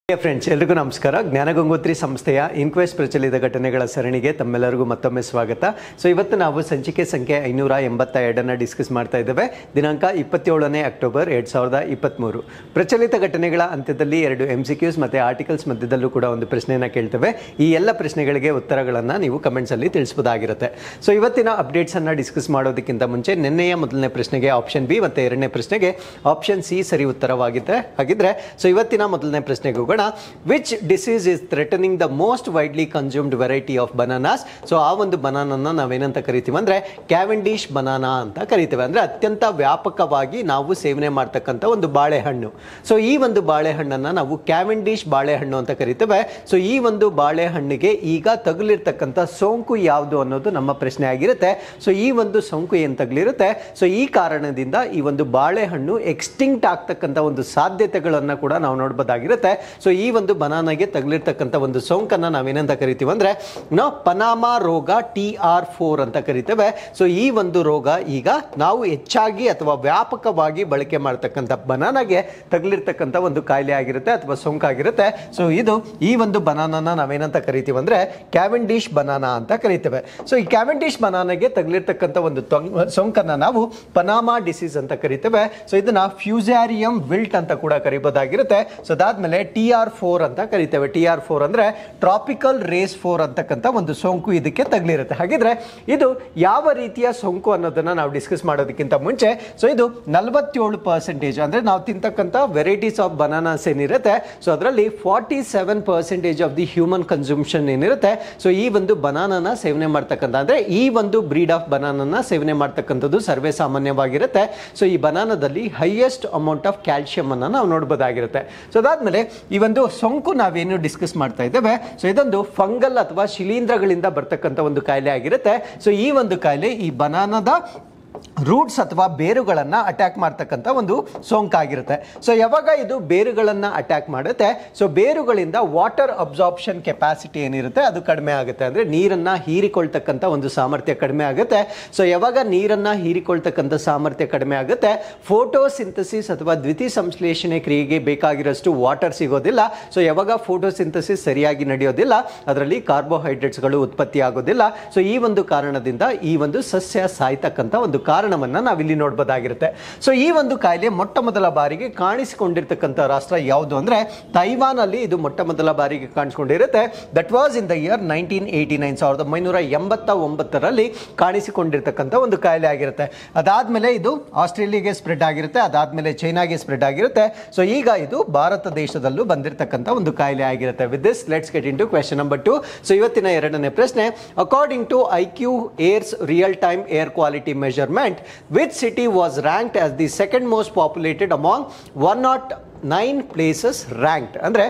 friends ಎಲ್ರಿಗೂ ನಮಸ್ಕಾರ ಜ್ಞಾನಗಂಗೋತ್ರಿ ಸಂಸ್ಥೆಯ ಇನ್ಕ್ವೆಸ್ಟ್ ಪ್ರಚಲಿತ ಘಟನೆಗಳ ಸರಣಿಗೆ ತಮ್ಮೆಲ್ಲರಿಗೂ ಮತ್ತೊಮ್ಮೆ ಸ್ವಾಗತ ಸೊ ಇವತ್ತು ನಾವು ಸಂಚಿಕೆ ಸಂಖ್ಯೆ ಐನೂರ ಎಂಬತ್ತ ಎರಡನ್ನು ಡಿಸ್ಕಸ್ ಮಾಡ್ತಾ ಇದ್ದೇವೆ ದಿನಾಂಕ ಇಪ್ಪತ್ತೇಳನೇ ಅಕ್ಟೋಬರ್ ಎರಡು ಸಾವಿರದ ಇಪ್ಪತ್ತ್ಮೂರು ಪ್ರಚಲಿತ ಘಟನೆಗಳ ಅಂತ್ಯದಲ್ಲಿ ಎರಡು ಎಮ್ ಸಿ ಕ್ಯೂಸ್ ಮತ್ತು ಆರ್ಟಿಕಲ್ಸ್ ಮಧ್ಯದಲ್ಲೂ ಕೂಡ ಒಂದು ಪ್ರಶ್ನೆಯನ್ನು ಕೇಳ್ತೇವೆ ಈ ಎಲ್ಲ ಪ್ರಶ್ನೆಗಳಿಗೆ ಉತ್ತರಗಳನ್ನು ನೀವು ಕಮೆಂಟ್ಸಲ್ಲಿ ತಿಳಿಸ್ಬೋದಾಗಿರುತ್ತೆ ಸೊ ಇವತ್ತಿನ ಅಪ್ಡೇಟ್ಸನ್ನು ಡಿಸ್ಕಸ್ ಮಾಡೋದಕ್ಕಿಂತ ಮುಂಚೆ ನಿನ್ನೆಯ ಮೊದಲನೇ ಪ್ರಶ್ನೆಗೆ ಆಪ್ಷನ್ ಬಿ ಮತ್ತು ಎರಡನೇ ಪ್ರಶ್ನೆಗೆ ಆಪ್ಷನ್ ಸಿ ಸರಿ ಉತ್ತರವಾಗಿದ್ದರೆ ಹಾಗಿದ್ರೆ ಸೊ ಇವತ್ತಿನ ಮೊದಲನೇ ಪ್ರಶ್ನೆಗೆ ಹೋಗೋಣ which disease is threatening the most widely consumed variety of bananas so ಆ ಒಂದು ಬನಾನನ್ನ ನಾವೇನಂತ ಕರಿತೀವಿ ಅಂದ್ರೆ ಕ್ಯಾವೆಂಡಿಶ್ ಬನಾನಾ ಅಂತ ಕರಿತೇವೆ ಅಂದ್ರೆ ಅತ್ಯಂತ ವ್ಯಾಪಕವಾಗಿ ನಾವು ಸೇವನೆ ಮಾಡ್ತಕ್ಕಂಥ ಒಂದು ಬಾಳೆಹಣ್ಣು ಸೊ ಈ ಒಂದು ಬಾಳೆಹಣ್ಣನ್ನ ನಾವು ಕ್ಯಾವೆಂಡಿಶ್ ಬಾಳೆಹಣ್ಣು ಅಂತ ಕರಿತೇವೆ ಸೊ ಈ ಒಂದು ಬಾಳೆಹಣ್ಣಿಗೆ ಈಗ ತಗುಲಿರ್ತಕ್ಕಂಥ ಸೋಂಕು ಯಾವುದು ಅನ್ನೋದು ನಮ್ಮ ಪ್ರಶ್ನೆ ಆಗಿರುತ್ತೆ ಸೊ ಈ ಒಂದು ಸೋಂಕು ಏನು ತಗುಲಿರುತ್ತೆ ಸೊ ಈ ಕಾರಣದಿಂದ ಈ ಒಂದು ಬಾಳೆಹಣ್ಣು ಎಕ್ಸ್ಟಿಂಕ್ಟ್ ಆಗ್ತಕ್ಕಂಥ ಒಂದು ಸಾಧ್ಯತೆಗಳನ್ನು ಕೂಡ ನಾವು ನೋಡ್ಬೋದಾಗಿರುತ್ತೆ ಸೊ ಈ ಒಂದು ಬನಾನಾಗೆ ತಗುಲಿರ್ತಕ್ಕಂಥ ಒಂದು ಸೋಂಕನ್ನ ನಾವೇನಂತ ಕರಿತೀವಿ ಅಂದ್ರೆ ನೋ ಪನಾಮಾ ರೋಗ ಟಿ ಆರ್ ಫೋರ್ ಅಂತ ಕರಿತೇವೆ ಸೊ ಈ ಒಂದು ರೋಗ ಈಗ ನಾವು ಹೆಚ್ಚಾಗಿ ಅಥವಾ ವ್ಯಾಪಕವಾಗಿ ಬಳಕೆ ಮಾಡ್ತಕ್ಕಂಥ ಬನಾನಾಗೆ ತಗುಲಿರ್ತಕ್ಕಂಥ ಒಂದು ಕಾಯಿಲೆ ಆಗಿರುತ್ತೆ ಅಥವಾ ಸೋಂಕಾಗಿರುತ್ತೆ ಸೊ ಇದು ಈ ಒಂದು ಬನಾನನ ನಾವೇನಂತ ಕರಿತೀವಿ ಅಂದ್ರೆ ಕ್ಯಾವೆಂಡಿಶ್ ಬನಾನಾ ಅಂತ ಕರಿತೇವೆ ಸೊ ಈ ಕ್ಯಾವೆಂಡಿಶ್ ಬನಾನಾಗೆ ತಗುಲಿರ್ತಕ್ಕಂಥ ಒಂದು ತೊಂಗ್- ಸೋಂಕನ್ನ ನಾವು ಪನಾಮಾ ಡಿಸೀಸ್ ಅಂತ ಕರಿತೇವೆ ಸೊ ಇದನ್ನ ಫ್ಯೂಸಾರಿಯಂ ವಿಲ್ಟ್ ಅಂತ ಕೂಡ ಕರಿಬೋದಾಗಿರುತ್ತೆ ಸೊ ಅದಾದ್ಮೇಲೆ ಟಿ ಆರ್ ಫೋರ್ ಅಂತ ಕರಿತೇವೆ ಟಿ ಆರ್ ಫೋರ್ ಅಂದ್ರೆ ಟ್ರಾಪಿಕಲ್ ರೇಸ್ ಫೋರ್ ಅಂತಕ್ಕಂಥ ಒಂದು ಸೋಂಕು ಇದಕ್ಕೆ ತಗಲಿರುತ್ತೆ ಹಾಗಿದ್ರೆ ಇದು ಯಾವ ರೀತಿಯ ಸೋಂಕು ಅನ್ನೋದನ್ನ ನಾವು ಡಿಸ್ಕಸ್ ಮಾಡೋದಕ್ಕಿಂತ ಮುಂಚೆ ಸೊ ಇದು ನಲವತ್ತೇಳು ಪರ್ಸೆಂಟೇಜ್ ಅಂದ್ರೆ ನಾವು ತಿಂತಕ್ಕಂಥ ವೆರೈಟೀಸ್ ಆಫ್ ಬನಾನಾಸ್ ಏನಿರುತ್ತೆ ಸೊ ಅದರಲ್ಲಿ forty seven percentage of the human consumption ಏನಿರುತ್ತೆ ಸೊ ಈ ಒಂದು ಬನಾನನ ಸೇವನೆ ಮಾಡ್ತಕ್ಕಂಥ ಅಂದ್ರೆ ಈ ಒಂದು ಬ್ರೀಡ್ ಆಫ್ ಬನಾನನ ಸೇವನೆ ಮಾಡ್ತಕ್ಕಂಥದ್ದು ಸರ್ವೇ ಸಾಮಾನ್ಯವಾಗಿರುತ್ತೆ ಸೊ ಈ ಬನಾನದಲ್ಲಿ ಹೈಯೆಸ್ಟ್ ಅಮೌಂಟ್ ಆಫ್ ಕ್ಯಾಲ್ಸಿಯಂ ಅನ್ನ ನಾವು ನೋಡ್ಬೋದಾಗಿರುತ್ತೆ ಸೊ ಅದಾದ್ಮೇಲೆ ಈ ಒಂದು ಸೋಂಕು ನಾವೇನು ಡಿಸ್ಕಸ್ ಮಾಡ್ತಾ ಇದ್ದೇವೆ ಸೊ ಇದೊಂದು ಫಂಗಲ್ ಅಥವಾ ಶಿಲೀಂಧ್ರಗಳಿಂದ ಬರ್ತಕ್ಕಂಥ ಒಂದು ಕಾಯಿಲೆ ಆಗಿರುತ್ತೆ ಸೊ ಈ ಒಂದು ಕಾಯಿಲೆ ಈ ಬನಾನದ ರೂಟ್ಸ್ ಅಥವಾ ಬೇರುಗಳನ್ನ ಅಟ್ಯಾಕ್ ಮಾಡ್ತಕ್ಕಂಥ ಒಂದು ಸೋಂಕಾಗಿರುತ್ತೆ ಸೊ ಯಾವಾಗ ಇದು ಬೇರುಗಳನ್ನ ಅಟ್ಯಾಕ್ ಮಾಡುತ್ತೆ ಸೊ ಬೇರುಗಳಿಂದ ವಾಟರ್ ಅಬ್ಸಾರ್ಪ್ಷನ್ ಕೆಪಾಸಿಟಿ ಏನಿರುತ್ತೆ ಅದು ಕಡಿಮೆ ಆಗುತ್ತೆ ಅಂದ್ರೆ ನೀರನ್ನ ಹೀರಿಕೊಳ್ತಕ್ಕಂಥ ಒಂದು ಸಾಮರ್ಥ್ಯ ಕಡಿಮೆ ಆಗುತ್ತೆ ಸೊ ಯಾವಾಗ ನೀರನ್ನ ಹೀರಿಕೊಳ್ತಕ್ಕಂಥ ಸಾಮರ್ಥ್ಯ ಕಡಿಮೆ ಆಗುತ್ತೆ ಫೋಟೋಸಿಂಥಸಿಸ್ ಅಥವಾ ದ್ವಿತೀಯ ಸಂಶ್ಲೇಷಣೆ ಕ್ರಿಯೆಗೆ ಬೇಕಾಗಿರೋಷ್ಟು ವಾಟರ್ ಸಿಗೋದಿಲ್ಲ ಸೊ ಯಾವಾಗ ಫೋಟೋಸಿಂಥಸಿಸ್ ಸರಿಯಾಗಿ ನಡೆಯೋದಿಲ್ಲ ಅದರಲ್ಲಿ ಕಾರ್ಬೋಹೈಡ್ರೇಟ್ಸ್ಗಳು ಉತ್ಪತ್ತಿ ಆಗೋದಿಲ್ಲ ಸೊ ಈ ಒಂದು ಕಾರಣದಿಂದ ಈ ಒಂದು ಸಸ್ಯ ಸಾಯ್ತಕ್ಕಂಥ ಒಂದು ಕಾರಣವನ್ನ ನಾವಿಲ್ಲಿ ನೋಡ್ಬೋದಾಗಿರುತ್ತೆ ಸೊ ಈ ಒಂದು ಕಾಯಿಲೆ ಮೊಟ್ಟ ಮೊದಲ ಬಾರಿಗೆ ಕಾಣಿಸಿಕೊಂಡಿರ್ತಕ್ಕಂಥ ರಾಷ್ಟ್ರ ಯಾವುದು ಅಂದ್ರೆ ತೈವಾನ್ ಅಲ್ಲಿ ಇದು ಮೊಟ್ಟ ಮೊದಲ ಬಾರಿಗೆ ಕಾಣಿಸ್ಕೊಂಡಿರುತ್ತೆ that was in the year nineteen eighty nine ಸಾವಿರದ ಒಂಬೈನೂರ ಎಂಬತ್ತ ಒಂಬತ್ತರಲ್ಲಿ ಕಾಣಿಸಿಕೊಂಡಿರ್ತಕ್ಕಂಥ ಒಂದು ಕಾಯಿಲೆ ಆಗಿರುತ್ತೆ ಅದಾದ್ಮೇಲೆ ಇದು ಆಸ್ಟ್ರೇಲಿಯಾಗೆ ಸ್ಪ್ರೆಡ್ ಆಗಿರುತ್ತೆ ಅದಾದ್ಮೇಲೆ ಚೈನಾಗೆ ಸ್ಪ್ರೆಡ್ ಆಗಿರುತ್ತೆ ಸೊ ಈಗ ಇದು ಭಾರತ ದೇಶದಲ್ಲೂ ಬಂದಿರತಕ್ಕಂಥ ಒಂದು ಕಾಯಿಲೆ ಆಗಿರುತ್ತೆ with this let's get in to question number two so ಇವತ್ತಿನ ಎರಡನೇ ಪ್ರಶ್ನೆ according to I Q Air's real time air quality measurement which city was ranked as the second most populated among one not nine places ranked ಅಂದರೆ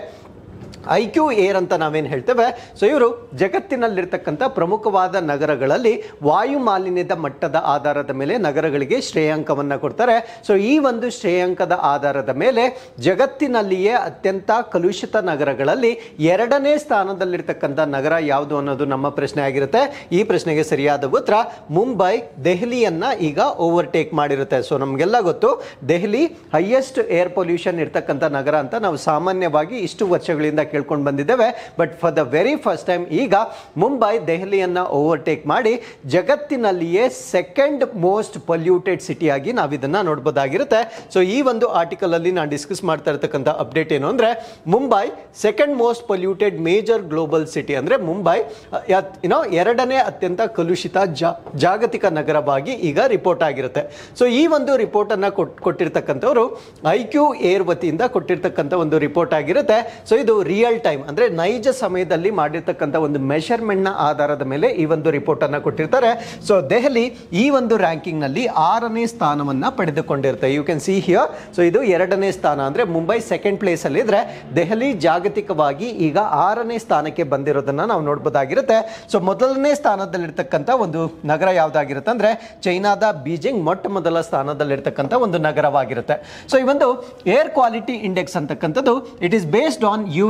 I Q Air ಅಂತ ನಾವೇನು ಹೇಳ್ತೇವೆ so ಇವರು ಜಗತ್ತಿನಲ್ಲಿರ್ತಕ್ಕಂಥ ಪ್ರಮುಖವಾದ ನಗರಗಳಲ್ಲಿ ವಾಯು ಮಾಲಿನ್ಯದ ಮಟ್ಟದ ಆಧಾರದ ಮೇಲೆ ನಗರಗಳಿಗೆ ಶ್ರೇಯಾಂಕವನ್ನು ಕೊಡ್ತಾರೆ ಸೊ ಈ ಒಂದು ಶ್ರೇಯಾಂಕದ ಆಧಾರದ ಮೇಲೆ ಜಗತ್ತಿನಲ್ಲಿಯೇ ಅತ್ಯಂತ ಕಲುಷಿತ ನಗರಗಳಲ್ಲಿ ಎರಡನೇ ಸ್ಥಾನದಲ್ಲಿರ್ತಕ್ಕಂಥ ನಗರ ಯಾವುದು ಅನ್ನೋದು ನಮ್ಮ ಪ್ರಶ್ನೆ ಆಗಿರುತ್ತೆ ಈ ಪ್ರಶ್ನೆಗೆ ಸರಿಯಾದ ಉತ್ತರ ಮುಂಬೈ ದೆಹಲಿಯನ್ನ ಈಗ ಓವರ್ಟೇಕ್ ಮಾಡಿರುತ್ತೆ ಸೊ ನಮಗೆಲ್ಲ ಗೊತ್ತು ದೆಹಲಿ ಹೈಯೆಸ್ಟ್ ಏರ್ ಪೊಲ್ಯೂಷನ್ ಇರ್ತಕ್ಕಂಥ ನಗರ ಅಂತ ನಾವು ಸಾಮಾನ್ಯವಾಗಿ ಇಷ್ಟು ವರ್ಷಗಳಿಂದ ಕೇಳ್ಕೊಂಡು ಬಂದಿದ್ದೇವೆ but for the very first time ಈಗ ಮುಂಬೈ ದೆಹಲಿಯನ್ನ ಓವರ್ಟೇಕ್ ಮಾಡಿ ಜಗತ್ತಿನಲ್ಲಿಯೇ ಸೆಕೆಂಡ್ ಮೋಸ್ಟ್ ಪೊಲ್ಯೂಟೆಡ್ ಸಿಟಿಯಾಗಿ ನಾವು ಇದನ್ನ ನೋಡ್ಬೋದಾಗಿರುತ್ತೆ ಸೊ ಈ ಒಂದು ಆರ್ಟಿಕಲ್ ಅಲ್ಲಿ ನಾನು ಡಿಸ್ಕಸ್ ಮಾಡ್ತಾ ಇರ್ತಕ್ಕಂಥ ಅಪ್ಡೇಟ್ ಏನು ಅಂದ್ರೆ Mumbai second most polluted major global city ಅಂದ್ರೆ ಮುಂಬೈ ಏನೋ ಎರಡನೇ ಅತ್ಯಂತ ಕಲುಷಿತ ಜಾ- ಜಾಗತಿಕ ನಗರವಾಗಿ ಈಗ ರಿಪೋರ್ಟ್ ಆಗಿರುತ್ತೆ ಸೊ ಈ ಒಂದು ರಿಪೋರ್ಟ್ ಅನ್ನ ಕೊಟ್- ಕೊಟ್ಟಿರ್ತಕ್ಕಂಥವ್ರು ಐ ಕ್ಯೂ ಏರ್ ವತಿಯಿಂದ ಕೊಟ್ಟಿರ್ತಕ್ಕಂಥ ಒಂದು ರಿಪೋರ್ಟ್ ಆಗಿರುತ್ತೆ ಸೊ ಇದು ರಿಯಲ್ ಟೈಮ್ ಅಂದ್ರೆ ನೈಜ ಸಮಯದಲ್ಲಿ ಮಾಡಿರ್ತಕ್ಕಂಥ ಒಂದು ಮೆಷರ್ಮೆಂಟ್ ನ ಆಧಾರದ ಮೇಲೆ ಈ ಒಂದು ರಿಪೋರ್ಟ್ ಅನ್ನ ಕೊಟ್ಟಿರ್ತಾರೆ ಸೊ ದೆಹಲಿ ಈ ಒಂದು ರ್ಯಾಂಕಿಂಗ್ ನಲ್ಲಿ ಆರನೇ ಸ್ಥಾನವನ್ನ ಪಡೆದುಕೊಂಡಿರುತ್ತೆ you can see here so ಇದು ಎರಡನೇ ಸ್ಥಾನ ಅಂದ್ರೆ ಮುಂಬೈ ಸೆಕೆಂಡ್ ಪ್ಲೇಸ್ ಅಲ್ಲಿ ಇದ್ರೆ ದೆಹಲಿ ಜಾಗತಿಕವಾಗಿ ಈಗ ಆರನೇ ಸ್ಥಾನಕ್ಕೆ ಬಂದಿರೋದನ್ನ ನಾವು ನೋಡ್ಬೋದಾಗಿರುತ್ತೆ ಸೊ ಮೊದಲನೇ ಸ್ಥಾನದಲ್ಲಿರ್ತಕ್ಕಂಥ ಒಂದು ನಗರ ಯಾವ್ದಾಗಿರುತ್ತೆ ಅಂದ್ರೆ ಚೈನಾದ ಬೀಜಿಂಗ್ ಮೊಟ್ಟ ಮೊದಲ ಸ್ಥಾನದಲ್ಲಿರ್ತಕ್ಕಂಥ ಒಂದು ನಗರವಾಗಿರುತ್ತೆ ಸೊ ಈ ಒಂದು ಏರ್ ಕ್ವಾಲಿಟಿ ಇಂಡೆಕ್ಸ್ ಅಂತಕ್ಕಂಥದ್ದು it is based on U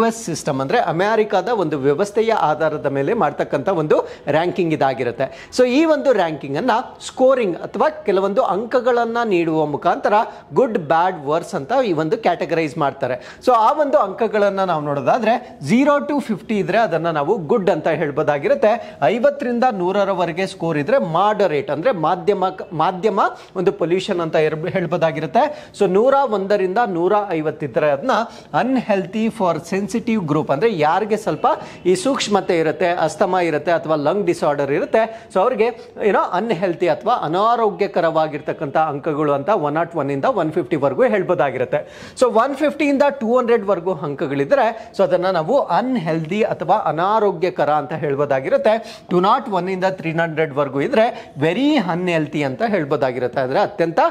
S system ಅಂದರೆ ಅಮೆರಿಕಾದ ಒಂದು ವ್ಯವಸ್ಥೆಯ ಆಧಾರದ ಮೇಲೆ ಮಾಡ್ತಕ್ಕಂಥ ಒಂದು ರ್ಯಾಂಕಿಂಗ್ ಇದಾಗಿರುತ್ತೆ ಸೊ ಈ ಒಂದು ರ್ಯಾಂಕಿಂಗನ್ನು ಸ್ಕೋರಿಂಗ್ ಅಥವಾ ಕೆಲವೊಂದು ಅಂಕಗಳನ್ನು ನೀಡುವ ಮುಖಾಂತರ ಗುಡ್ ಬ್ಯಾಡ್ ವರ್ಸ್ ಅಂತ ಈ ಒಂದು ಕ್ಯಾಟಗರೈಸ್ ಮಾಡ್ತಾರೆ ಸೊ ಆ ಒಂದು ಅಂಕಗಳನ್ನು ನಾವು ನೋಡೋದಾದ್ರೆ ಝೀರೋ ಟು ಫಿಫ್ಟಿ ಇದ್ರೆ ಅದನ್ನು ನಾವು ಗುಡ್ ಅಂತ ಹೇಳ್ಬೋದಾಗಿರುತ್ತೆ ಐವತ್ತರಿಂದ ನೂರರವರೆಗೆ ಸ್ಕೋರ್ ಇದ್ರೆ ಮಾಡರೇಟ್ ಅಂದರೆ ಮಾಧ್ಯಮ ಮಾಧ್ಯಮ ಒಂದು ಪೊಲ್ಯೂಷನ್ ಅಂತ ಇರ್- ಹೇಳ್ಬೋದಾಗಿರುತ್ತೆ ಸೊ ನೂರ ಒಂದರಿಂದ ನೂರ ಐವತ್ತಿದ್ರೆ ಅದನ್ನ ಅನ್ಹೆಲ್ತಿ ಫಾರ್ ಸೆನ್ಸಿಟಿವ್ ಗ್ರೂಪ್ ಅಂದರೆ ಯಾರಿಗೆ ಸ್ವಲ್ಪ ಈ ಸೂಕ್ಷ್ಮತೆ ಇರುತ್ತೆ ಅಸ್ತಮ ಇರುತ್ತೆ ಅಥವಾ ಲಂಗ್ ಡಿಸಾರ್ಡರ್ ಇರುತ್ತೆ ಸೊ ಅವ್ರಿಗೆ ಏನೋ ಅನ್ಹೆಲ್ತಿ ಅಥವಾ ಅನಾರೋಗ್ಯಕರವಾಗಿರ್ತಕ್ಕಂಥ ಅಂಕಗಳು ಅಂತ ಒನ್ ನಾಟ್ ಒನ್ನಿಂದ ಒನ್ ಫಿಫ್ಟಿವರೆಗೂ ಹೇಳ್ಬೋದಾಗಿರುತ್ತೆ ಸೊ ಒನ್ ಫಿಫ್ಟಿಯಿಂದ ಟೂ ಹಂಡ್ರೆಡ್ವರೆಗೂ ಅಂಕಗಳಿದ್ರೆ ಸೊ ಅದನ್ನು ನಾವು ಅನ್ಹೆಲ್ದಿ ಅಥವಾ ಅನಾರೋಗ್ಯಕರ ಅಂತ ಹೇಳ್ಬೋದಾಗಿರುತ್ತೆ ಟು ನಾಟ್ ಒನ್ನಿಂದ ತ್ರೀ ಹಂಡ್ರೆಡ್ವರೆಗೂ ಇದ್ರೆ ವೆರಿ ಅನ್ಹೆಲ್ತಿ ಅಂತ ಹೇಳ್ಬೋದಾಗಿರುತ್ತೆ ಅಂದರೆ ಅತ್ಯಂತ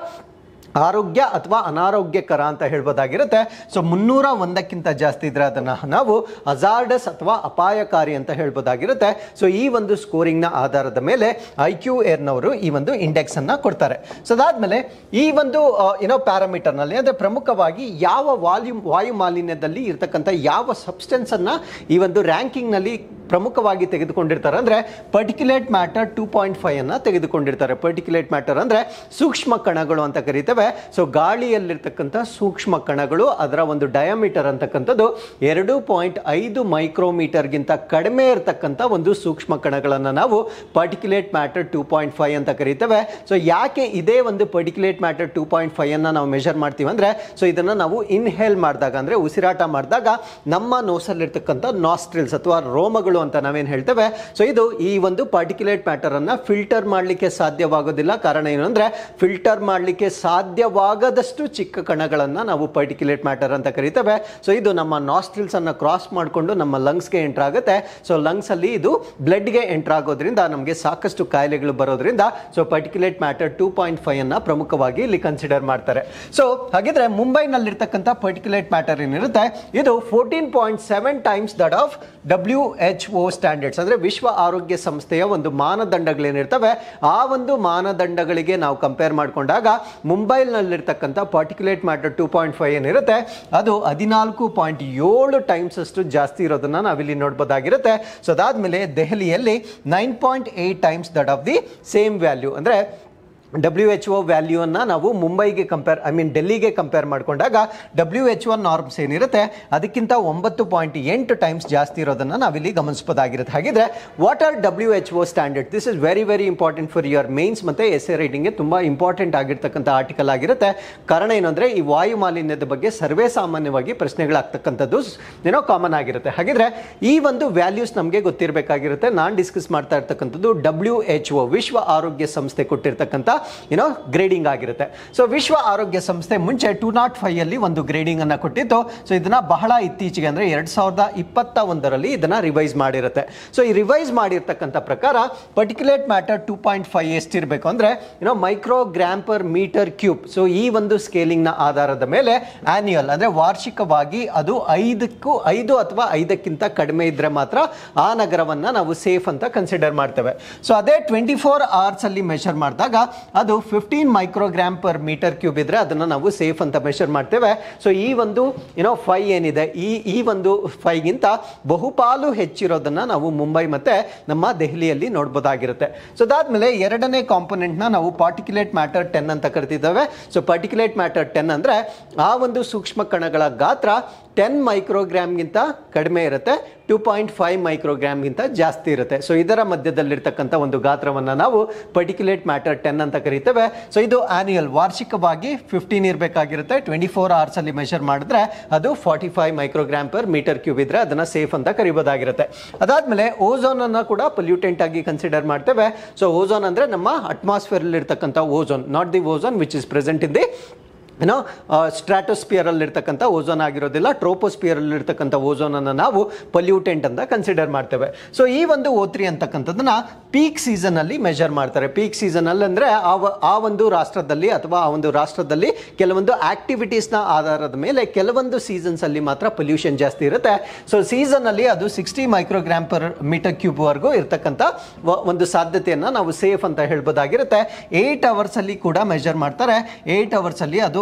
ಆರೋಗ್ಯ ಅಥವಾ ಅನಾರೋಗ್ಯಕರ ಅಂತ ಹೇಳ್ಬೋದಾಗಿರುತ್ತೆ ಸೊ ಮುನ್ನೂರ ಒಂದಕ್ಕಿಂತ ಜಾಸ್ತಿ ಇದ್ರೆ ಅದನ್ನು ನಾವು ಅಜಾರ್ಡಸ್ ಅಥವಾ ಅಪಾಯಕಾರಿ ಅಂತ ಹೇಳ್ಬೋದಾಗಿರುತ್ತೆ ಸೊ ಈ ಒಂದು ಸ್ಕೋರಿಂಗ್ನ ಆಧಾರದ ಮೇಲೆ ಐ ಕ್ಯೂ ಏರ್ನವರು ಈ ಒಂದು ಇಂಡೆಕ್ಸ್ ಅನ್ನ ಕೊಡ್ತಾರೆ ಸೊ ಅದಾದ್ಮೇಲೆ ಈ ಒಂದು ಆ, ಏನೋ ಪ್ಯಾರಾಮೀಟರ್ನಲ್ಲಿ ಅಂದರೆ ಪ್ರಮುಖವಾಗಿ ಯಾವ ವಾಯು ವಾಯು ಮಾಲಿನ್ಯದಲ್ಲಿ ಇರ್ತಕ್ಕಂಥ ಯಾವ ಸಬ್ಸ್ಟೆನ್ಸ್ ಅನ್ನ ಈ ಒಂದು ರ್ಯಾಂಕಿಂಗ್ನಲ್ಲಿ ಪ್ರಮುಖವಾಗಿ ತೆಗೆದುಕೊಂಡಿರ್ತಾರೆ ಅಂದರೆ particulate matter two point five ಅನ್ನ ತೆಗೆದುಕೊಂಡಿರ್ತಾರೆ ಪರ್ಟಿಕ್ಯುಲೇಟ್ ಮ್ಯಾಟರ್ ಅಂದರೆ ಸೂಕ್ಷ್ಮ ಕಣಗಳು ಅಂತ ಕರಿತೇವೆ ಸೊ ಗಾಳಿಯಲ್ಲಿರ್ತಕ್ಕಂಥ ಸೂಕ್ಷ್ಮ ಕಣಗಳು ಅದರ ಒಂದು ಡಯಾಮೀಟರ್ ಅಂತಕ್ಕಂಥದ್ದು ಎರಡು ಪಾಯಿಂಟ್ ಐದು ಮೈಕ್ರೋಮೀಟರ್ಗಿಂತ ಕಡಿಮೆ ಇರತಕ್ಕಂಥ ಒಂದು ಸೂಕ್ಷ್ಮ ಕಣಗಳನ್ನು ನಾವು particulate matter two point five ಅಂತ ಕರಿತೇವೆ ಸೊ ಯಾಕೆ ಇದೇ ಒಂದು particulate matter two point five ಅನ್ನ ನಾವು ಮೆಷರ್ ಮಾಡ್ತೀವಿ ಅಂದರೆ ಸೊ ಇದನ್ನು ನಾವು ಇನ್ಹೇಲ್ ಮಾಡಿದಾಗ ಅಂದರೆ ಉಸಿರಾಟ ಮಾಡಿದಾಗ ನಮ್ಮ ನೋಸಲ್ಲಿರ್ತಕ್ಕಂಥ ನಾಸ್ಟ್ರಿಲ್ಸ್ ಅಥವಾ ರೋಮಗಳು ಅಂತ ನಾವೇನು ಹೇಳ್ತೇವೆ ಸೊ ಇದು ಈ ಒಂದು ಪರ್ಟಿಕ್ಯುಲೇಟ್ ಮ್ಯಾಟರ್ ಅನ್ನ ಫಿಲ್ಟರ್ ಮಾಡಲಿಕ್ಕೆ ಸಾಧ್ಯವಾಗೋದಿಲ್ಲ ಕಾರಣ ಏನು ಅಂದರೆ ಫಿಲ್ಟರ್ ಮಾಡಲಿಕ್ಕೆ ಸಾಧ್ಯವಾಗದಷ್ಟು ಚಿಕ್ಕ ಕಣಗಳನ್ನು ನಾವು ಪರ್ಟಿಕ್ಯುಲೇಟ್ ಮ್ಯಾಟರ್ ಅಂತ ಕರಿತೇವೆ ಸೊ ಇದು ನಮ್ಮ ನಾಸ್ಟ್ರಿಲ್ಸ್ ಅನ್ನ ಕ್ರಾಸ್ ಮಾಡಿಕೊಂಡು ನಮ್ಮ ಲಂಗ್ಸ್ಗೆ ಎಂಟರ್ ಆಗುತ್ತೆ ಸೊ ಲಂಗ್ಸ್ ಅಲ್ಲಿ ಇದು ಬ್ಲಡ್ಗೆ ಎಂಟರ್ ಆಗೋದ್ರಿಂದ ನಮಗೆ ಸಾಕಷ್ಟು ಕಾಯಿಲೆಗಳು ಬರೋದ್ರಿಂದ so particulate matter two point five ಅನ್ನ ಪ್ರಮುಖವಾಗಿ ಇಲ್ಲಿ ಕನ್ಸಿಡರ್ ಮಾಡ್ತಾರೆ ಸೊ ಹಾಗಿದ್ರೆ ಮುಂಬೈನಲ್ಲಿರ್ತಕ್ಕಂಥ ಪರ್ಟಿಕ್ಯುಲೇಟ್ ಮ್ಯಾಟರ್ ಏನಿರುತ್ತೆ ಇದು fourteen point seven times that of W H O standards ಅಂದರೆ ವಿಶ್ವ ಆರೋಗ್ಯ ಸಂಸ್ಥೆಯ ಒಂದು ಮಾನದಂಡಗಳೇನಿರ್ತವೆ ಆ ಒಂದು ಮಾನದಂಡಗಳಿಗೆ ನಾವು ಕಂಪೇರ್ ಮಾಡಿಕೊಂಡಾಗ ಮುಂಬೈನಲ್ಲಿರ್ತಕ್ಕಂಥ particulate matter two point five ಏನಿರುತ್ತೆ ಅದು ಹದಿನಾಲ್ಕು ಪಾಯಿಂಟ್ ಏಳು ಟೈಮ್ಸ್ ಅಷ್ಟು ಜಾಸ್ತಿ ಇರೋದನ್ನ ನಾವಿಲ್ಲಿ ನೋಡ್ಬೋದಾಗಿರುತ್ತೆ ಸೊ ಅದಾದ್ಮೇಲೆ ದೆಹಲಿಯಲ್ಲಿ nine point eight times that of the same value ಅಂದರೆ ಡಬ್ಲ್ಯೂ ಎಚ್ ಒ ವ್ಯಾಲ್ಯೂವನ್ನು ನಾವು ಮುಂಬೈಗೆ ಕಂಪೇರ್ ಐ ಮೀನ್ ಡೆಲ್ಲಿಗೆ ಕಂಪೇರ್ ಮಾಡಿಕೊಂಡಾಗ ಡಬ್ಲ್ಯೂ ಎಚ್ ಒ ನಾರ್ಮ್ಸ್ ಏನಿರುತ್ತೆ ಅದಕ್ಕಿಂತ ಒಂಬತ್ತು ಪಾಯಿಂಟ್ ಎಂಟು ಟೈಮ್ಸ್ ಜಾಸ್ತಿ ಇರೋದನ್ನು ನಾವಿಲ್ಲಿ ಗಮನಿಸಬಹುದಾಗಿರುತ್ತೆ ಹಾಗಿದ್ರೆ what are W H O standard this is very very important for your mains ಮತ್ತು ಎಸ್ ಎ ರೈಟಿಂಗ್ಗೆ ತುಂಬ ಇಂಪಾರ್ಟೆಂಟ್ ಆಗಿರ್ತಕ್ಕಂಥ ಆರ್ಟಿಕಲ್ ಆಗಿರುತ್ತೆ ಕಾರಣ ಏನಂದರೆ ಈ ವಾಯು ಮಾಲಿನ್ಯದ ಬಗ್ಗೆ ಸರ್ವೇ ಸಾಮಾನ್ಯವಾಗಿ ಪ್ರಶ್ನೆಗಳಾಗ್ತಕ್ಕಂಥದ್ದು ಏನೋ ಕಾಮನ್ ಆಗಿರುತ್ತೆ ಹಾಗಿದ್ರೆ ಈ ಒಂದು ವ್ಯಾಲ್ಯೂಸ್ ನಮಗೆ ಗೊತ್ತಿರಬೇಕಾಗಿರುತ್ತೆ ನಾನು ಡಿಸ್ಕಸ್ ಮಾಡ್ತಾ ಇರ್ತಕ್ಕಂಥದ್ದು ಡಬ್ಲ್ಯೂ ಎಚ್ ಒ ವಿಶ್ವ ಆರೋಗ್ಯ ಸಂಸ್ಥೆ ಕೊಟ್ಟಿರ್ತಕ್ಕಂಥ ಏನೋ ಗ್ರೇಡಿಂಗ್ ಆಗಿರುತ್ತೆ ಸೊ ವಿಶ್ವ ಆರೋಗ್ಯ ಸಂಸ್ಥೆ ಮುಂಚೆ ಟೂ ನಾಟ್ ಫೈವ್ ಅಲ್ಲಿ ಒಂದು ಗ್ರೇಡಿಂಗ್ ಅನ್ನ ಕೊಟ್ಟಿತ್ತು ಸೊ ಇದನ್ನ ಬಹಳ ಇತ್ತೀಚೆಗೆ ಅಂದ್ರೆ ಎರಡ್ ಸಾವಿರದ ಇಪ್ಪತ್ತ ಒಂದರಲ್ಲಿ ಇದನ್ನ ರಿವೈಸ್ ಮಾಡಿರುತ್ತೆ ಸೊ ಈ ರಿವೈಸ್ ಮಾಡಿರ್ತಕ್ಕಂಥ ಪ್ರಕಾರ particulate matter two point five ಎಷ್ಟಿರಬೇಕು ಅಂದ್ರೆ ಏನೋ micro gram per metre cube so ಈ ಒಂದು ಸ್ಕೇಲಿಂಗ್ ನ ಆಧಾರದ ಮೇಲೆ ಆನ್ಯುಯಲ್ ಅಂದ್ರೆ ವಾರ್ಷಿಕವಾಗಿ ಅದು ಐದಕ್ಕೂ ಐದು ಅಥವಾ ಐದಕ್ಕಿಂತ ಕಡಿಮೆ ಇದ್ರೆ ಮಾತ್ರ ಆ ನಗರವನ್ನ ನಾವು ಸೇಫ್ ಅಂತ ಕನ್ಸಿಡರ್ ಮಾಡ್ತೇವೆ ಸೊ ಅದೇ ಟ್ವೆಂಟಿ ಫೋರ್ ಅವರ್ಸ್ ಅಲ್ಲಿ ಮೆಷರ್ ಮಾಡಿದಾಗ ಅದು fifteen microgram per metre cube ಇದ್ರೆ ಅದನ್ನ ನಾವು ಸೇಫ್ ಅಂತ ಮೆಷರ್ ಮಾಡ್ತೇವೆ ಸೊ ಈ ಒಂದು ಏನೋ ಫೈ ಏನಿದೆ ಈ ಈ ಒಂದು ಫೈಗಿಂತ ಬಹುಪಾಲು ಹೆಚ್ಚಿರೋದನ್ನ ನಾವು ಮುಂಬೈ ಮತ್ತೆ ನಮ್ಮ ದೆಹಲಿಯಲ್ಲಿ ನೋಡ್ಬೋದಾಗಿರುತ್ತೆ ಸೊ ಅದಾದ್ಮೇಲೆ ಎರಡನೇ ಕಾಂಪೊನೆಂಟ್ನ ನಾವು ಪಾರ್ಟಿಕ್ಯುಲೇಟ್ ಮ್ಯಾಟರ್ ಟೆನ್ ಅಂತ ಕರಿತಿದ್ದೇವೆ ಸೊ ಪಾರ್ಟಿಕ್ಯುಲೇಟ್ ಮ್ಯಾಟರ್ ಟೆನ್ ಅಂದ್ರೆ ಆ ಒಂದು ಸೂಕ್ಷ್ಮ ಕಣಗಳ ಗಾತ್ರ ಟೆನ್ ಮೈಕ್ರೋಗ್ರಾಮ್ಗಿಂತ ಕಡಿಮೆ ಇರುತ್ತೆ ಟೂ ಪಾಯಿಂಟ್ ಫೈವ್ ಮೈಕ್ರೋಗ್ರಾಮ್ಗಿಂತ ಜಾಸ್ತಿ ಇರುತ್ತೆ ಸೊ ಇದರ ಮಧ್ಯದಲ್ಲಿರ್ತಕ್ಕಂಥ ಒಂದು ಗಾತ್ರವನ್ನು ನಾವು ಪರ್ಟಿಕ್ಯುಲೇಟ್ ಮ್ಯಾಟರ್ ಟೆನ್ ಅಂತ ಕರಿತೇವೆ ಸೊ ಇದು ಆನ್ಯುಯಲ್ ವಾರ್ಷಿಕವಾಗಿ ಫಿಫ್ಟೀನ್ ಇರಬೇಕಾಗಿರುತ್ತೆ ಟ್ವೆಂಟಿ ಫೋರ್ ಅವರ್ಸಲ್ಲಿ ಮೆಷರ್ ಮಾಡಿದ್ರೆ ಅದು forty five microgram per metre cube ಇದ್ರೆ ಅದನ್ನ ಸೇಫ್ ಅಂತ ಕರಿಬೋದಾಗಿರುತ್ತೆ ಅದಾದ್ಮೇಲೆ ಓಝೋನ್ ಅನ್ನ ಕೂಡ ಪೊಲ್ಯೂಟೆಂಟ್ ಆಗಿ ಕನ್ಸಿಡರ್ ಮಾಡ್ತೇವೆ ಸೊ ಓಝೋನ್ ಅಂದ್ರೆ ನಮ್ಮ ಅಟ್ಮಾಸ್ಫಿಯರ್ ಇರ್ತಕ್ಕಂಥ ozone not the ozone which is present in the ಏನೋ ಸ್ಟ್ರಾಟೋಸ್ಪಿಯರಲ್ಲಿ ಇರ್ತಕ್ಕಂಥ ಓಝೋನ್ ಆಗಿರೋದಿಲ್ಲ ಟ್ರೋಪೋಸ್ಪಿಯರಲ್ಲಿ ಇರ್ತಕ್ಕಂಥ ಓಝೋನನ್ನು ನಾವು ಪೊಲ್ಯೂಟೆಂಟ್ ಅಂತ ಕನ್ಸಿಡರ್ ಮಾಡ್ತೇವೆ ಸೊ ಈ ಒಂದು ಓತ್ರಿ ಅಂತಕ್ಕಂಥದ್ದನ್ನ ಪೀಕ್ ಸೀಸನಲ್ಲಿ ಮೆಷರ್ ಮಾಡ್ತಾರೆ ಪೀಕ್ ಸೀಸನಲ್ಲಿ ಅಂದರೆ ಆ ವ- ಆ ಒಂದು ರಾಷ್ಟ್ರದಲ್ಲಿ ಅಥವಾ ಆ ಒಂದು ರಾಷ್ಟ್ರದಲ್ಲಿ ಕೆಲವೊಂದು ಆಕ್ಟಿವಿಟೀಸ್ನ ಆಧಾರದ ಮೇಲೆ ಕೆಲವೊಂದು ಸೀಸನ್ಸಲ್ಲಿ ಮಾತ್ರ ಪೊಲ್ಯೂಷನ್ ಜಾಸ್ತಿ ಇರುತ್ತೆ ಸೊ ಸೀಸನಲ್ಲಿ ಅದು ಸಿಕ್ಸ್ಟಿ ಮೈಕ್ರೋಗ್ರಾಮ್ ಪರ್ ಮೀಟರ್ ಕ್ಯೂಬ್ವರೆಗೂ ಇರ್ತಕ್ಕಂಥ ವ- ಒಂದು ಸಾಧ್ಯತೆಯನ್ನು ನಾವು ಸೇಫ್ ಅಂತ ಹೇಳ್ಬೋದಾಗಿರುತ್ತೆ ಏಯ್ಟ್ ಅವರ್ಸಲ್ಲಿ ಕೂಡ ಮೆಷರ್ ಮಾಡ್ತಾರೆ ಏಯ್ಟ್ ಅವರ್ಸಲ್ಲಿ ಅದು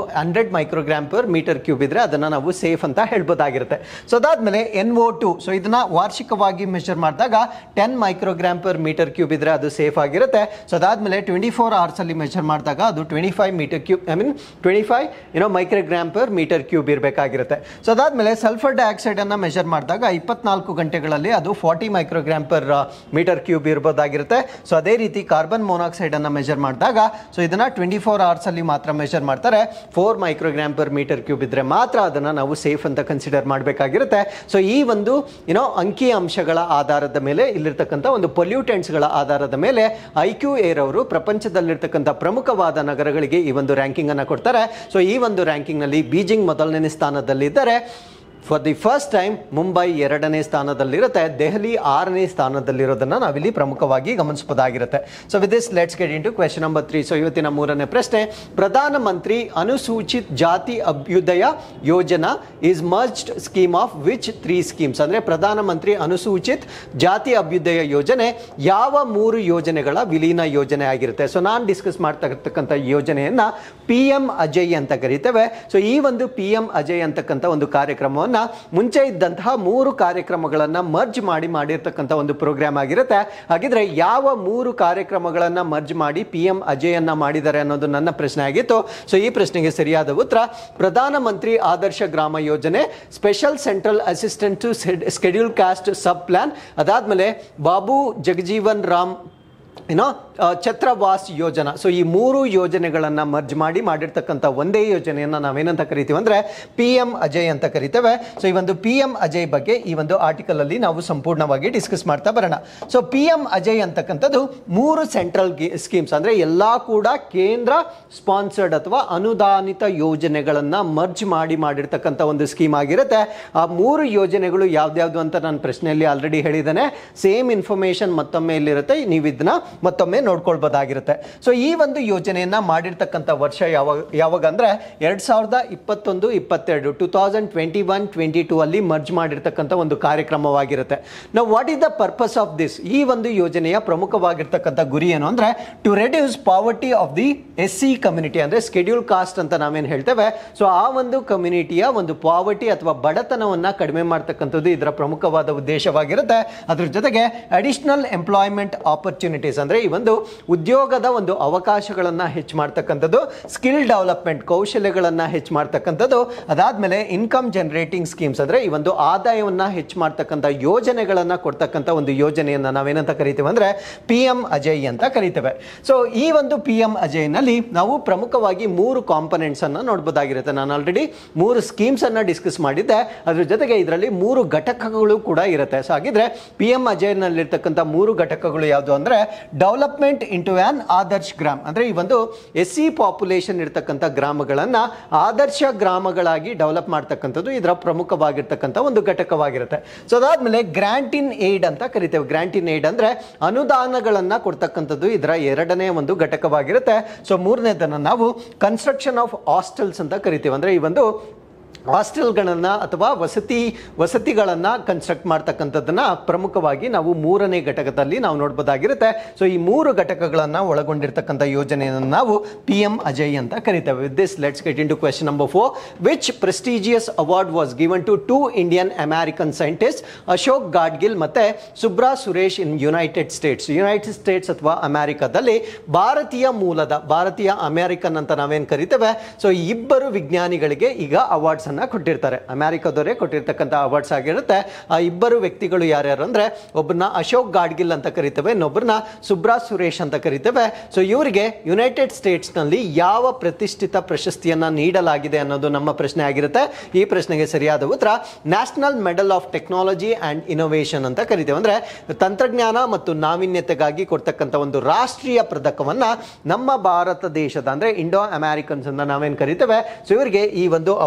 hundred microgram per metre cube ಇದ್ರೆ ಅದನ್ನ ನಾವು ಸೇಫ್ ಅಂತ ಹೇಳ್ಬೋದಾಗಿರುತ್ತೆ ಸೊ ಅದಾದ್ಮೇಲೆ ಎನ್ ಓ ಟು ಸೊ ಇದನ್ನ ವಾರ್ಷಿಕವಾಗಿ ಮೆಷರ್ ಮಾಡಿದಾಗ ten microgram per metre cube ಇದ್ರೆ ಅದು ಸೇಫ್ ಆಗಿರುತ್ತೆ ಸೊ ಅದಾದ್ಮೇಲೆ ಟ್ವೆಂಟಿ ಫೋರ್ ಅವರ್ಸ್ ಅಲ್ಲಿ ಮೆಷರ್ ಮಾಡಿದಾಗ ಅದು twenty five metre cube I mean twenty five ಏನೋ ಮೈಕ್ರೋಗ್ರಾಮ್ ಪರ್ ಮೀಟರ್ ಕ್ಯೂಬ್ ಇರಬೇಕಾಗಿರುತ್ತೆ ಸೊ ಅದಾದ್ಮೇಲೆ ಸಲ್ಫರ್ ಡೈಆಕ್ಸೈಡ್ ಅನ್ನ ಮೆಷರ್ ಮಾಡಿದಾಗ ಇಪ್ಪತ್ನಾಲ್ಕು ಗಂಟೆಗಳಲ್ಲಿ ಅದು forty microgram per metre cube ಇರ್ಬೋದಾಗಿರುತ್ತೆ ಸೊ ಅದೇ ರೀತಿ ಕಾರ್ಬನ್ ಮೊನಾಕ್ಸೈಡ್ ಅನ್ನ ಮೆಷರ್ ಮಾಡಿದಾಗ ಸೊ ಇದನ್ನ ಟ್ವೆಂಟಿ ಫೋರ್ ಅವರ್ಸ್ ಅಲ್ಲಿ ಮಾತ್ರ ಮೆಷರ್ ಮಾಡ್ತಾರೆ four microgram per metre cube ಇದ್ರೆ ಮಾತ್ರ ಅದನ್ನ ನಾವು ಸೇಫ್ ಅಂತ ಕನ್ಸಿಡರ್ ಮಾಡಬೇಕಾಗಿರುತ್ತೆ ಸೊ ಈ ಒಂದು ಏನೋ ಅಂಕಿ ಅಂಶಗಳ ಆಧಾರದ ಮೇಲೆ ಇಲ್ಲಿರ್ತಕ್ಕಂಥ ಒಂದು ಪೊಲ್ಯೂಟೆಂಟ್ಸ್ಗಳ ಆಧಾರದ ಮೇಲೆ ಐ ಕ್ಯೂ ಏರ್ ಅವರು ಪ್ರಪಂಚದಲ್ಲಿರ್ತಕ್ಕಂಥ ಪ್ರಮುಖವಾದ ನಗರಗಳಿಗೆ ಈ ಒಂದು ರ್ಯಾಂಕಿಂಗ್ ಅನ್ನ ಕೊಡ್ತಾರೆ ಸೊ ಈ ಒಂದು ರ್ಯಾಂಕಿಂಗ್ ನಲ್ಲಿ ಬೀಜಿಂಗ್ ಮೊದಲನೇ ಸ್ಥಾನದಲ್ಲಿದ್ದರೆ for the first time Mumbai ಎರಡನೇ ಸ್ಥಾನದಲ್ಲಿರುತ್ತೆ ದೆಹಲಿ ಆರನೇ ಸ್ಥಾನದಲ್ಲಿರೋದನ್ನ ನಾವಿಲ್ಲಿ ಪ್ರಮುಖವಾಗಿ ಗಮನಿಸಬಹುದಾಗಿರುತ್ತೆ so with this let's get in to question number three so ಇವತ್ತಿನ ಮೂರನೇ ಪ್ರಶ್ನೆ Pradhanmantri Anusuchit Jaati Abhyuday Yojana is merged scheme of which three schemes ಅಂದ್ರೆ ಪ್ರಧಾನಮಂತ್ರಿ ಅನುಸೂಚಿತ್ ಜಾತಿ ಅಭ್ಯುದಯ ಯೋಜನೆ ಯಾವ ಮೂರು ಯೋಜನೆಗಳ ವಿಲೀನ ಯೋಜನೆ ಆಗಿರುತ್ತೆ ಸೊ ನಾನು ಡಿಸ್ಕಸ್ ಮಾಡ್ತಾ ಇರ್ತಕ್ಕಂಥ ಯೋಜನೆಯನ್ನ ಪಿ ಎಂ ಅಜಯ್ ಅಂತ ಕರಿತೇವೆ ಸೊ ಈ ಒಂದು ಪಿ ಎಂ ಅಜಯ್ ಅಂತಕ್ಕಂಥ ಒಂದು ಕಾರ್ಯಕ್ರಮವನ್ನ ಮುಂಚೆ ಇದ್ದಂತಹ ಮೂರು ಕಾರ್ಯಕ್ರಮಗಳನ್ನ ಮರ್ಜ್ ಮಾಡಿ ಮಾಡಿರ್ತಕ್ಕಂಥ ಒಂದು ಪ್ರೋಗ್ರಾಮ್ ಆಗಿರುತ್ತೆ ಹಾಗಿದ್ರೆ ಯಾವ ಮೂರು ಕಾರ್ಯಕ್ರಮಗಳನ್ನ ಮರ್ಜ್ ಮಾಡಿ ಪಿ ಎಂ ಅಜಯನ್ನ ಮಾಡಿದ್ದಾರೆ ಅನ್ನೋದು ನನ್ನ ಪ್ರಶ್ನೆ ಆಗಿತ್ತು ಸೊ ಈ ಪ್ರಶ್ನೆಗೆ ಸರಿಯಾದ ಉತ್ತರ ಪ್ರಧಾನಮಂತ್ರಿ ಆದರ್ಶ ಗ್ರಾಮ ಯೋಜನೆ special central assistant to schedule caste sub plan ಅದಾದ್ಮೇಲೆ ಬಾಬು ಜಗಜೀವನ್ ರಾಮ್ ಏನೋ ಆ, ಛತ್ರವಾಸ್ ಯೋಜನಾ ಸೊ ಈ ಮೂರು ಯೋಜನೆಗಳನ್ನು ಮರ್ಜ್ ಮಾಡಿ ಮಾಡಿರ್ತಕ್ಕಂಥ ಒಂದೇ ಯೋಜನೆಯನ್ನು ನಾವೇನಂತ ಕರಿತೀವಿ ಅಂದರೆ ಪಿ ಎಂ ಅಜಯ್ ಅಂತ ಕರಿತೇವೆ ಸೊ ಈ ಒಂದು ಪಿ ಎಂ ಅಜಯ್ ಬಗ್ಗೆ ಈ ಒಂದು ಆರ್ಟಿಕಲ್ ಅಲ್ಲಿ ನಾವು ಸಂಪೂರ್ಣವಾಗಿ ಡಿಸ್ಕಸ್ ಮಾಡ್ತಾ ಬರೋಣ ಸೊ ಪಿ ಎಂ ಅಜಯ್ ಅಂತಕ್ಕಂಥದ್ದು ಮೂರು ಸೆಂಟ್ರಲ್ ಸ್ಕೀಮ್ಸ್ ಅಂದರೆ ಎಲ್ಲ ಕೂಡ ಕೇಂದ್ರ ಸ್ಪಾನ್ಸರ್ಡ್ ಅಥವಾ ಅನುದಾನಿತ ಯೋಜನೆಗಳನ್ನು ಮರ್ಜ್ ಮಾಡಿ ಮಾಡಿರ್ತಕ್ಕಂಥ ಒಂದು ಸ್ಕೀಮ್ ಆಗಿರುತ್ತೆ ಆ ಮೂರು ಯೋಜನೆಗಳು ಯಾವ್ದ್ಯಾವ್ದು ಅಂತ ನಾನು ಪ್ರಶ್ನೆಯಲ್ಲಿ ಆಲ್ರೆಡಿ ಹೇಳಿದ್ದೇನೆ ಸೇಮ್ ಇನ್ಫಾರ್ಮೇಶನ್ ಮತ್ತೊಮ್ಮೆ ಇಲ್ಲಿರುತ್ತೆ ನೀವು ಇದನ್ನ ಮತ್ತೊಮ್ಮೆ ನೋಡ್ಕೊಳ್ಬೋದಾಗಿರುತ್ತೆ ಸೊ ಈ ಒಂದು ಯೋಜನೆಯನ್ನ ಮಾಡಿರ್ತಕ್ಕಂಥ ವರ್ಷ ಯಾವಾಗ ಯಾವಾಗ ಅಂದ್ರೆ ಎರಡ್ ಸಾವಿರದ ಇಪ್ಪತ್ತೊಂದು ಇಪ್ಪತ್ತೆರಡು two thousand twenty one twenty two ಅಲ್ಲಿ ಮರ್ಜ್ ಮಾಡಿರ್ತಕ್ಕಂಥ ಒಂದು ಕಾರ್ಯಕ್ರಮವಾಗಿರುತ್ತೆ ನಾವು what is the purpose of this ಈ ಒಂದು ಯೋಜನೆಯ ಪ್ರಮುಖವಾಗಿರ್ತಕ್ಕಂಥ ಗುರಿ ಏನು ಅಂದ್ರೆ to reduce poverty of the S C community ಅಂದ್ರೆ ಸ್ಕೆಡ್ಯೂಲ್ ಕಾಸ್ಟ್ ಅಂತ ನಾವೇನು ಹೇಳ್ತೇವೆ ಸೊ ಆ ಒಂದು ಕಮ್ಯುನಿಟಿಯ ಒಂದು ಪಾವರ್ಟಿ ಅಥವಾ ಬಡತನವನ್ನ ಕಡಿಮೆ ಮಾಡ್ತಕ್ಕಂಥದ್ದು ಇದರ ಪ್ರಮುಖವಾದ ಉದ್ದೇಶವಾಗಿರುತ್ತೆ ಅದ್ರ ಜೊತೆಗೆ ಅಡಿಷನಲ್ ಎಂಪ್ಲಾಯ್ಮೆಂಟ್ ಆಪರ್ಚುನಿಟೀಸ್ ಅಂದ್ರೆ ಈ ಒಂದು ಉದ್ಯೋಗದ ಒಂದು ಅವಕಾಶಗಳನ್ನ ಹೆಚ್ಚು ಮಾಡ್ತಕ್ಕಂಥದ್ದು ಸ್ಕಿಲ್ ಡೆವಲಪ್ಮೆಂಟ್ ಕೌಶಲ್ಯಗಳನ್ನ ಹೆಚ್ಚು ಮಾಡ್ತಕ್ಕಂಥದ್ದು ಅದಾದ್ಮೇಲೆ ಇನ್ಕಮ್ ಜನರೇಟಿಂಗ್ ಸ್ಕೀಮ್ಸ್ ಅಂದ್ರೆ ಈ ಒಂದು ಆದಾಯವನ್ನ ಹೆಚ್ಚು ಮಾಡ್ತಕ್ಕಂಥ ಯೋಜನೆಗಳನ್ನ ಕೊಡ್ತಕ್ಕಂಥ ಒಂದು ಯೋಜನೆಯನ್ನ ನಾವೇನಂತ ಕರಿತೇವೆ ಅಂದ್ರೆ ಪಿ ಎಂ ಅಜಯ್ ಅಂತ ಕರಿತೇವೆ ಸೊ ಈ ಒಂದು ಪಿ ಎಂ ಅಜಯ್ನಲ್ಲಿ ನಾವು ಪ್ರಮುಖವಾಗಿ ಮೂರು ಕಾಂಪೊನೆಂಟ್ಸ್ ಅನ್ನ ನೋಡ್ಬೋದಾಗಿರುತ್ತೆ ನಾನು ಆಲ್ರೆಡಿ ಮೂರು ಸ್ಕೀಮ್ಸ್ ಅನ್ನ ಡಿಸ್ಕಸ್ ಮಾಡಿದ್ದೆ ಅದ್ರ ಜೊತೆಗೆ ಇದರಲ್ಲಿ ಮೂರು ಘಟಕಗಳು ಕೂಡ ಇರುತ್ತೆ ಸೊ ಹಾಗಿದ್ರೆ ಪಿ ಎಂ ಅಜಯ್ನಲ್ಲಿರ್ತಕ್ಕಂಥ ಮೂರು ಘಟಕಗಳು ಯಾವುದು ಅಂದ್ರೆ development into on Adarsh Gram ಅಂದ್ರೆ ಈ ಒಂದು ಎಸ್ ಸಿ ಪಾಪ್ಯುಲೇಷನ್ ಇರ್ತಕ್ಕಂಥ ಗ್ರಾಮಗಳನ್ನ ಆದರ್ಶ ಗ್ರಾಮಗಳಾಗಿ ಡೆವಲಪ್ ಮಾಡ್ತಕ್ಕಂಥದ್ದು ಇದರ ಪ್ರಮುಖವಾಗಿರ್ತಕ್ಕಂಥ ಒಂದು ಘಟಕವಾಗಿರುತ್ತೆ ಸೊ ಅದಾದ್ಮೇಲೆ ಗ್ರಾಂಟ್ ಇನ್ ಏಡ್ ಅಂತ ಕರಿತೇವೆ ಗ್ರಾಂಟ್ ಇನ್ ಏಡ್ ಅಂದ್ರೆ ಅನುದಾನಗಳನ್ನ ಕೊಡ್ತಕ್ಕಂಥದ್ದು ಇದರ ಎರಡನೇ ಒಂದು ಘಟಕವಾಗಿರುತ್ತೆ ಸೊ ಮೂರನೇದನ್ನ ನಾವು ಕನ್ಸ್ಟ್ರಕ್ಷನ್ ಆಫ್ ಹಾಸ್ಟೆಲ್ಸ್ ಅಂತ ಕರಿತೇವೆ ಅಂದ್ರೆ ಈ ಒಂದು ಹಾಸ್ಟೆಲ್ಗಳನ್ನು ಅಥವಾ ವಸತಿ ವಸತಿಗಳನ್ನು ಕನ್ಸ್ಟ್ರಕ್ಟ್ ಮಾಡ್ತಕ್ಕಂಥದ್ದನ್ನ ಪ್ರಮುಖವಾಗಿ ನಾವು ಮೂರನೇ ಘಟಕದಲ್ಲಿ ನಾವು ನೋಡ್ಬೋದಾಗಿರುತ್ತೆ ಸೊ ಈ ಮೂರು ಘಟಕಗಳನ್ನು ಒಳಗೊಂಡಿರ್ತಕ್ಕಂಥ ಯೋಜನೆಯನ್ನು ನಾವು ಪಿ ಎಂ ಅಜಯ್ ಅಂತ ಕರಿತೇವೆ with this let's get in to question number four which prestigious award was given to two Indian American scientist Ashok Gadgil ಮತ್ತೆ Subra Suresh in United States United States ಅಥವಾ ಅಮೆರಿಕದಲ್ಲಿ ಭಾರತೀಯ ಮೂಲದ ಭಾರತೀಯ ಅಮೆರಿಕನ್ ಅಂತ ನಾವೇನು ಕರಿತೇವೆ ಸೊ ಇಬ್ಬರು ವಿಜ್ಞಾನಿಗಳಿಗೆ ಈಗ ಅವಾರ್ಡ್ಸ್ ಅನ್ನ ಕೊಟ್ಟಿರ್ತಾರೆ ಅಮೆರಿಕದವರೇ ಕೊಟ್ಟಿರ್ತಕ್ಕಂಥ ಅವಾರ್ಡ್ಸ್ ಆಗಿರುತ್ತೆ ಆ ಇಬ್ಬರು ವ್ಯಕ್ತಿಗಳು ಯಾರ್ಯಾರು ಅಂದ್ರೆ ಒಬ್ಬರನ್ನ ಅಶೋಕ್ ಗಾಡ್ಗಿಲ್ ಅಂತ ಕರಿತೇವೆ ಇನ್ನೊಬ್ಬರನ್ನ ಸುಬ್ರಾ ಸುರೇಶ್ ಅಂತ ಕರಿತೇವೆ ಸೊ ಇವರಿಗೆ ಯುನೈಟೆಡ್ ಸ್ಟೇಟ್ಸ್ ನಲ್ಲಿ ಯಾವ ಪ್ರತಿಷ್ಠಿತ ಪ್ರಶಸ್ತಿಯನ್ನ ನೀಡಲಾಗಿದೆ ಅನ್ನೋದು ನಮ್ಮ ಪ್ರಶ್ನೆ ಆಗಿರುತ್ತೆ ಈ ಪ್ರಶ್ನೆಗೆ ಸರಿಯಾದ ಉತ್ತರ national medal of technology and innovation ಅಂತ ಕರಿತೇವೆ ಅಂದ್ರೆ ತಂತ್ರಜ್ಞಾನ ಮತ್ತು ನಾವೀನ್ಯತೆಗಾಗಿ ಕೊಡ್ತಕ್ಕಂಥ ಒಂದು ರಾಷ್ಟ್ರೀಯ ಪದಕವನ್ನ ನಮ್ಮ ಭಾರತ ದೇಶದ ಅಂದ್ರೆ ಇಂಡೋ ಅಮೆರಿಕನ್ಸ್ ಅಂತ ನಾವೇನು ಕರಿತೇವೆ ಸೊ ಇವರಿಗೆ ಈ ಒಂದು ಅವಾರ್ಡ್ ಅನ್ನ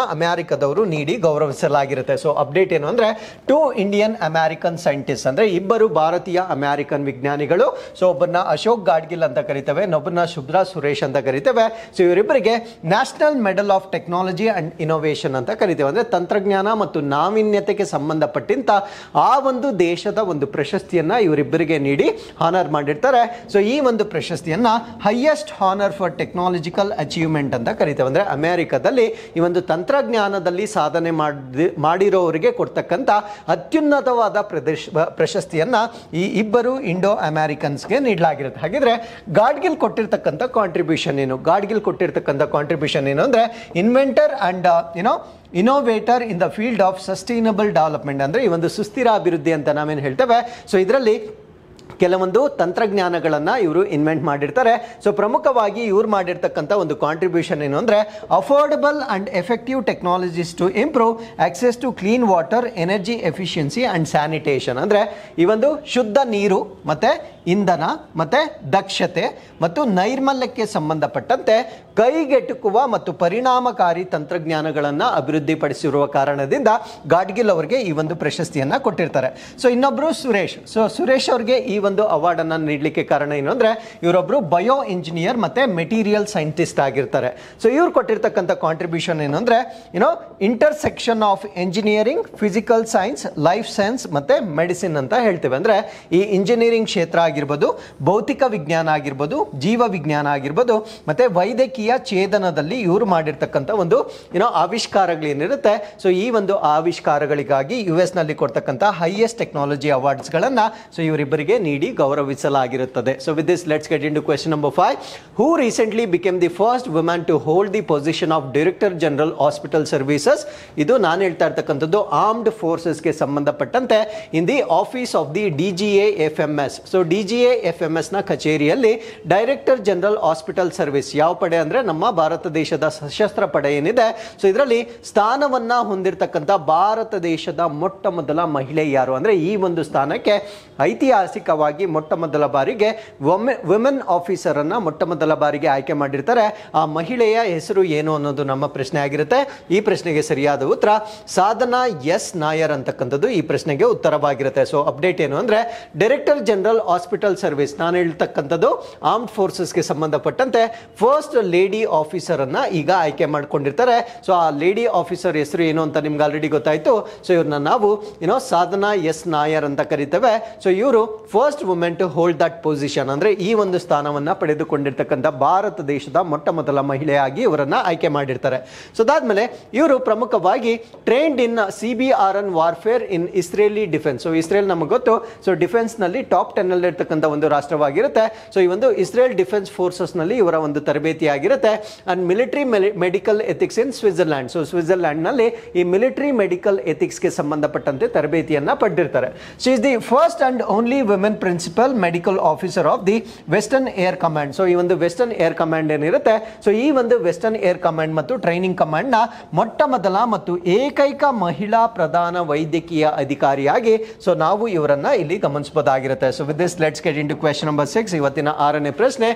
ಅಮೆರಿಕದವರು ನೀಡಿ ಗೌರವಿಸಲಾಗಿರುತ್ತೆ ಸೊ ಅಪ್ಡೇಟ್ ಏನು ಅಂದ್ರೆ ಟು ಇಂಡಿಯನ್ ಅಮೆರಿಕನ್ ಸೈಂಟಿಸ್ಟ್ ಅಂದ್ರೆ ಇಬ್ಬರು ಭಾರತೀಯ ಅಮೆರಿಕನ್ ವಿಜ್ಞಾನಿಗಳು ಸೊ ಒಬ್ಬರನ್ನ ಅಶೋಕ್ ಗಾಡ್ಗಿಲ್ ಅಂತ ಕರಿತೇವೆ ಇನ್ನೊಬ್ಬರನ್ನ ಶುಭ್ರಾ ಸುರೇಶ್ ಅಂತ ಕರಿತೇವೆ ಸೊ ಇವರಿಬ್ಬರಿಗೆ national medal of technology and innovation ಅಂತ ಕರಿತೇವೆ ಅಂದ್ರೆ ತಂತ್ರಜ್ಞಾನ ಮತ್ತು ನಾವೀನ್ಯತೆಗೆ ಸಂಬಂಧಪಟ್ಟಿಂತ ಆ ಒಂದು ದೇಶದ ಒಂದು ಪ್ರಶಸ್ತಿಯನ್ನ ಇವರಿಬ್ಬರಿಗೆ ನೀಡಿ ಹಾನರ್ ಮಾಡಿರ್ತಾರೆ ಸೊ ಈ ಒಂದು ಪ್ರಶಸ್ತಿಯನ್ನ highest honour for technological achievement ಅಂತ ಕರಿತೇವೆ ಅಂದ್ರೆ ಅಮೆರಿಕದಲ್ಲಿ ಈ ಒಂದು ತಂತ್ರಜ್ಞಾನದಲ್ಲಿ ಸಾಧನೆ ಮಾಡಿ ಮಾಡಿರೋರಿಗೆ ಕೊಡ್ತಕ್ಕಂಥ ಅತ್ಯುನ್ನತವಾದ ಪ್ರದೇಶ ಪ್ರಶಸ್ತಿಯನ್ನ ಈ ಇಬ್ಬರು ಇಂಡೋ ಅಮೆರಿಕನ್ಸ್ಗೆ ನೀಡಲಾಗಿರುತ್ತೆ ಹಾಗಿದ್ರೆ ಗಾಡ್ಗಿಲ್ ಕೊಟ್ಟಿರ್ತಕ್ಕಂಥ ಕಾಂಟ್ರಿಬ್ಯೂಷನ್ ಏನು ಗಾಡ್ಗಿಲ್ ಕೊಟ್ಟಿರ್ತಕ್ಕಂಥ ಕಾಂಟ್ರಿಬ್ಯೂಷನ್ ಏನು ಅಂದ್ರೆ inventor and you know innovator in the field of sustainable development ಅಂದ್ರೆ ಈ ಒಂದು ಸುಸ್ಥಿರ ಅಭಿವೃದ್ಧಿ ಅಂತ ನಾವೇನು ಹೇಳ್ತೇವೆ ಸೊ ಇದರಲ್ಲಿ ಕೆಲವೊಂದು ತಂತ್ರಜ್ಞಾನಗಳನ್ನು ಇವರು ಇನ್ವೆಂಟ್ ಮಾಡಿರ್ತಾರೆ ಸೊ ಪ್ರಮುಖವಾಗಿ ಇವ್ರು ಮಾಡಿರ್ತಕ್ಕಂಥ ಒಂದು ಕಾಂಟ್ರಿಬ್ಯೂಷನ್ ಏನು ಅಂದರೆ affordable and effective technologies to improve access to clean water energy efficiency and sanitation ಅಂದರೆ ಈ ಒಂದು ಶುದ್ಧ ನೀರು ಮತ್ತು ಇಂಧನ ಮತ್ತು ದಕ್ಷತೆ ಮತ್ತು ನೈರ್ಮಲ್ಯಕ್ಕೆ ಸಂಬಂಧಪಟ್ಟಂತೆ ಕೈಗೆಟುಕುವ ಮತ್ತು ಪರಿಣಾಮಕಾರಿ ತಂತ್ರಜ್ಞಾನಗಳನ್ನು ಅಭಿವೃದ್ಧಿಪಡಿಸಿರುವ ಕಾರಣದಿಂದ ಗಾಡ್ಗಿಲ್ ಅವರಿಗೆ ಈ ಒಂದು ಪ್ರಶಸ್ತಿಯನ್ನು ಕೊಟ್ಟಿರ್ತಾರೆ ಸೊ ಇನ್ನೊಬ್ಬರು ಸುರೇಶ್ ಸೊ ಸುರೇಶ್ ಅವ್ರಿಗೆ ಈ ಒಂದು ಅವಾರ್ಡನ್ನು ನೀಡಲಿಕ್ಕೆ ಕಾರಣ ಏನು ಅಂದರೆ ಇವರೊಬ್ಬರು ಬಯೋ ಇಂಜಿನಿಯರ್ ಮತ್ತು ಮೆಟೀರಿಯಲ್ ಸೈಂಟಿಸ್ಟ್ ಆಗಿರ್ತಾರೆ ಸೊ ಇವ್ರು ಕೊಟ್ಟಿರ್ತಕ್ಕಂಥ ಕಾಂಟ್ರಿಬ್ಯೂಷನ್ ಏನು ಅಂದರೆ you know intersection of engineering physical science life science ಮತ್ತು ಮೆಡಿಸಿನ್ ಅಂತ ಹೇಳ್ತೇವೆ ಅಂದರೆ ಈ ಇಂಜಿನಿಯರಿಂಗ್ ಕ್ಷೇತ್ರ ಆಗಿರ್ಬೋದು ಭೌತಿಕ ವಿಜ್ಞಾನ ಆಗಿರ್ಬೋದು ಜೀವ ವಿಜ್ಞಾನ ಆಗಿರ್ಬೋದು ಮತ್ತು ವೈದ್ಯಕೀಯ ಛೇದನದಲ್ಲಿ ಇವರು ಮಾಡಿರ್ತಕ್ಕಂಥ ಒಂದು ಏನೋ ಆವಿಷ್ಕಾರಗಳೇನಿರುತ್ತೆ ಸೊ ಈ ಒಂದು ಆವಿಷ್ಕಾರಗಳಿಗಾಗಿ ಯು ಎಸ್ನಲ್ಲಿ ಕೊಡ್ತಕ್ಕಂಥ ಹೈಯೆಸ್ಟ್ ಟೆಕ್ನಾಲಜಿ ಅವಾರ್ಡ್ಸ್ಗಳನ್ನು ಸೊ ಇವರಿಬ್ಬರಿಗೆ ನೀಡಿ ಗೌರವಿಸಲಾಗಿರುತ್ತದೆ so with this let's get in to question number five who recently became the first woman to hold the position of director general hospital services ಇದು ನಾನು ಹೇಳ್ತಾ ಇರ್ತಕ್ಕಂಥದ್ದು ಆರ್ಮ್ಡ್ ಫೋರ್ಸಸ್ಗೆ ಸಂಬಂಧಪಟ್ಟಂತೆ in the office of the D G A F M S so D G A F M ಎಸ್ನ ಕಚೇರಿಯಲ್ಲಿ director general hospital service ಯಾವ ಪಡೆ ಅಂದರೆ ನಮ್ಮ ಭಾರತ ದೇಶದ ಸಶಸ್ತ್ರ ಪಡೆ ಏನಿದೆ ಸೊ ಇದರಲ್ಲಿ ಸ್ಥಾನವನ್ನ ಹೊಂದಿರತಕ್ಕಂಥ ಭಾರತ ದೇಶದ ಮೊಟ್ಟ ಮೊದಲ ಮಹಿಳೆ ಯಾರು ಅಂದರೆ ಈ ಒಂದು ಸ್ಥಾನಕ್ಕೆ ಐತಿಹಾಸಿಕವಾಗಿ ಮೊಟ್ಟ ಮೊದಲ ಬಾರಿಗೆ ವುಮೆನ್ ಆಫೀಸರ್ ಅನ್ನ ಮೊಟ್ಟ ಮೊದಲ ಬಾರಿಗೆ ಆಯ್ಕೆ ಮಾಡಿರ್ತಾರೆ ಆ ಮಹಿಳೆಯ ಹೆಸರು ಏನು ಅನ್ನೋದು ನಮ್ಮ ಪ್ರಶ್ನೆ ಆಗಿರುತ್ತೆ ಈ ಪ್ರಶ್ನೆಗೆ ಸರಿಯಾದ ಉತ್ತರ ಸಾಧನಾ ಎಸ್ ನಾಯರ್ ಅಂತಕ್ಕಂಥದ್ದು ಈ ಪ್ರಶ್ನೆಗೆ ಉತ್ತರವಾಗಿರುತ್ತೆ ಸೊ ಅಪ್ಡೇಟ್ ಏನು ಅಂದ್ರೆ ಡೈರೆಕ್ಟರ್ ಜನರಲ್ ಹಾಸ್ಪಿಟಲ್ ಸರ್ವಿಸ್ ನಾನು ಹೇಳ್ತಕ್ಕಂಥದ್ದು ಆರ್ಮ್ಡ್ ಫೋರ್ಸಸ್ಗೆ ಸಂಬಂಧಪಟ್ಟಂತೆ ಫಸ್ಟ್ ಲೇಡಿ ಆಫೀಸರ್ ಅನ್ನ ಈಗ ಆಯ್ಕೆ ಮಾಡ್ಕೊಂಡಿರ್ತಾರೆ ಸೊ ಆ ಲೇಡಿ ಆಫೀಸರ್ ಹೆಸರು ಏನು ಅಂತ ನಿಮ್ಗೆ ಆಲ್ರೆಡಿ ಗೊತ್ತಾಯ್ತು ಸೊ ಇವ್ರನ್ನ ನಾವು ಏನೋ ಸಾಧನಾ ಎಸ್ ನಾಯರ್ ಅಂತ ಕರಿತೇವೆ ಸೊ ಇವರು first women to hold that position ಅಂದ್ರೆ ಈ ಒಂದು ಸ್ಥಾನವನ್ನ ಪಡೆದುಕೊಂಡಿರ್ತಕ್ಕಂಥ ಭಾರತ ದೇಶದ ಮೊಟ್ಟ ಮೊದಲ ಮಹಿಳೆಯಾಗಿ ಇವರನ್ನ ಆಯ್ಕೆ ಮಾಡಿರ್ತಾರೆ ಸೊ ಅದಾದ್ಮೇಲೆ ಇವರು ಪ್ರಮುಖವಾಗಿ trained in C B R N warfare in Israeli defence so Israel ನಮಗೆ ಗೊತ್ತು ಸೊ ಡಿಫೆನ್ಸ್ ನಲ್ಲಿ ಟಾಪ್ ಟೆನ್ ಅಲ್ಲಿ ಇರ್ತಕ್ಕಂಥ ಒಂದು ರಾಷ್ಟ್ರವಾಗಿರುತ್ತೆ ಸೊ ಈ ಒಂದು ಇಸ್ರೇಲ್ ಡಿಫೆನ್ಸ್ ಫೋರ್ಸಸ್ ನಲ್ಲಿ ಇವರ ಒಂದು ತರಬೇತಿ ಆಗಿರುತ್ತೆ and military medical ethics in Switzerland so Switzerland ನಲ್ಲಿ ಈ ಮಿಲಿಟರಿ ಮೆಡಿಕಲ್ ಎಥಿಕ್ಸ್ಗೆ ಸಂಬಂಧಪಟ್ಟಂತೆ ತರಬೇತಿಯನ್ನ ಪಡೆದಿರ್ತಾರೆ so is the first and only women principal medical officer of the western air command so ಈ ಒಂದು ವೆಸ್ಟರ್ನ್ ಏರ್ ಕಮಾಂಡ್ ಏನಿರುತ್ತೆ ಸೊ ಈ ಒಂದು ವೆಸ್ಟರ್ನ್ ಏರ್ ಕಮಾಂಡ್ ಮತ್ತು ಟ್ರೈನಿಂಗ್ ಕಮಾಂಡ್ ನ ಮೊಟ್ಟ ಮೊದಲ ಮತ್ತು ಏಕೈಕ ಮಹಿಳಾ ಪ್ರಧಾನ ವೈದ್ಯಕೀಯ ಅಧಿಕಾರಿಯಾಗಿ ಸೊ ನಾವು ಇವರನ್ನ ಇಲ್ಲಿ ಗಮನಿಸಬಹುದಾಗಿರುತ್ತೆ so with this let's get in to question number six ಇವತ್ತಿನ ಆರನೇ ಪ್ರಶ್ನೆ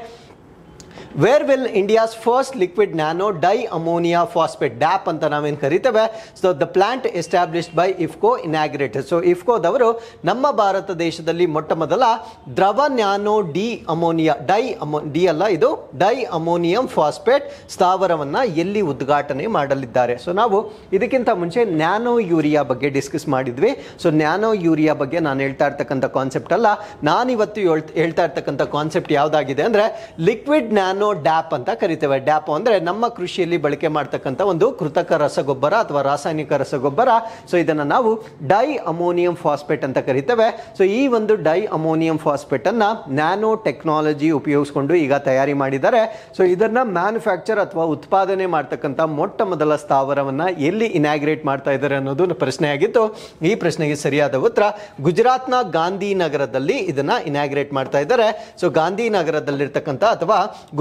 where will India's first liquid nano di ammonia phosphate DAP ಅಂತ ನಾವೇನು ಕರಿತೇವೆ so the plant established by IFFCO inaugurated so ಇಫ್ಕೋದವರು ನಮ್ಮ ಭಾರತ ದೇಶದಲ್ಲಿ ಮೊಟ್ಟ ಮೊದಲ ದ್ರವ nano D ammonia di ammo D ಅಲ್ಲ ಇದು ಡೈ ಅಮೋನಿಯಂ ಫಾಸ್ಫೇಟ್ ಸ್ಥಾವರವನ್ನು ಎಲ್ಲಿ ಉದ್ಘಾಟನೆ ಮಾಡಲಿದ್ದಾರೆ ಸೊ ನಾವು ಇದಕ್ಕಿಂತ ಮುಂಚೆ ನ್ಯಾನೋ ಯೂರಿಯಾ ಬಗ್ಗೆ ಡಿಸ್ಕಸ್ ಮಾಡಿದ್ವಿ ಸೊ ನ್ಯಾನೋ ಯೂರಿಯಾ ಬಗ್ಗೆ ನಾನು ಹೇಳ್ತಾ ಇರ್ತಕ್ಕಂಥ ಕಾನ್ಸೆಪ್ಟ್ ಅಲ್ಲ ನಾನಿವತ್ತು ಹೇಳ್- ಹೇಳ್ತಾ ಇರ್ತಕ್ಕಂಥ ಕಾನ್ಸೆಪ್ಟ್ ಯಾವುದಾಗಿದೆ ಅಂದರೆ ಲಿಕ್ವಿಡ್ ನ್ಯಾನೋ ಡ್ಯಾಪ್ ಅಂತ ಕರಿತೇವೆ ಡ್ಯಾಪ್ ಅಂದರೆ ನಮ್ಮ ಕೃಷಿಯಲ್ಲಿ ಬಳಕೆ ಮಾಡ್ತಕ್ಕಂಥ ಒಂದು ಕೃತಕ ರಸಗೊಬ್ಬರ ಅಥವಾ ರಾಸಾಯನಿಕ ರಸಗೊಬ್ಬರ ಸೊ ಇದನ್ನು ನಾವು ಡೈ ಅಮೋನಿಯಂ ಫಾಸ್ಫೇಟ್ ಅಂತ ಕರಿತೇವೆ ಸೊ ಈ ಒಂದು ಡೈ ಅಮೋನಿಯಂ ಫಾಸ್ಫೇಟ್ ಅನ್ನ ನ್ಯಾನೋ ಟೆಕ್ನಾಲಜಿ ಉಪಯೋಗಿಸ್ಕೊಂಡು ಈಗ ತಯಾರಿ ಮಾಡಿದ್ದಾರೆ ಸೊ ಇದನ್ನ ಮ್ಯಾನುಫ್ಯಾಕ್ಚರ್ ಅಥವಾ ಉತ್ಪಾದನೆ ಮಾಡ್ತಕ್ಕಂಥ ಮೊಟ್ಟ ಮೊದಲ ಸ್ಥಾವರವನ್ನ ಎಲ್ಲಿ ಇನಾಗ್ರೇಟ್ ಮಾಡ್ತಾ ಇದ್ದಾರೆ ಅನ್ನೋದು ಪ್ರಶ್ನೆ ಆಗಿತ್ತು ಈ ಪ್ರಶ್ನೆಗೆ ಸರಿಯಾದ ಉತ್ತರ ಗುಜರಾತ್ನ ಗಾಂಧಿನಗರದಲ್ಲಿ ಇದನ್ನ ಇನಾಗ್ರೇಟ್ ಮಾಡ್ತಾ ಇದ್ದಾರೆ ಸೊ ಗಾಂಧಿನಗರದಲ್ಲಿರ್ತಕ್ಕಂಥ ಅಥವಾ ಗುಜರಾತ್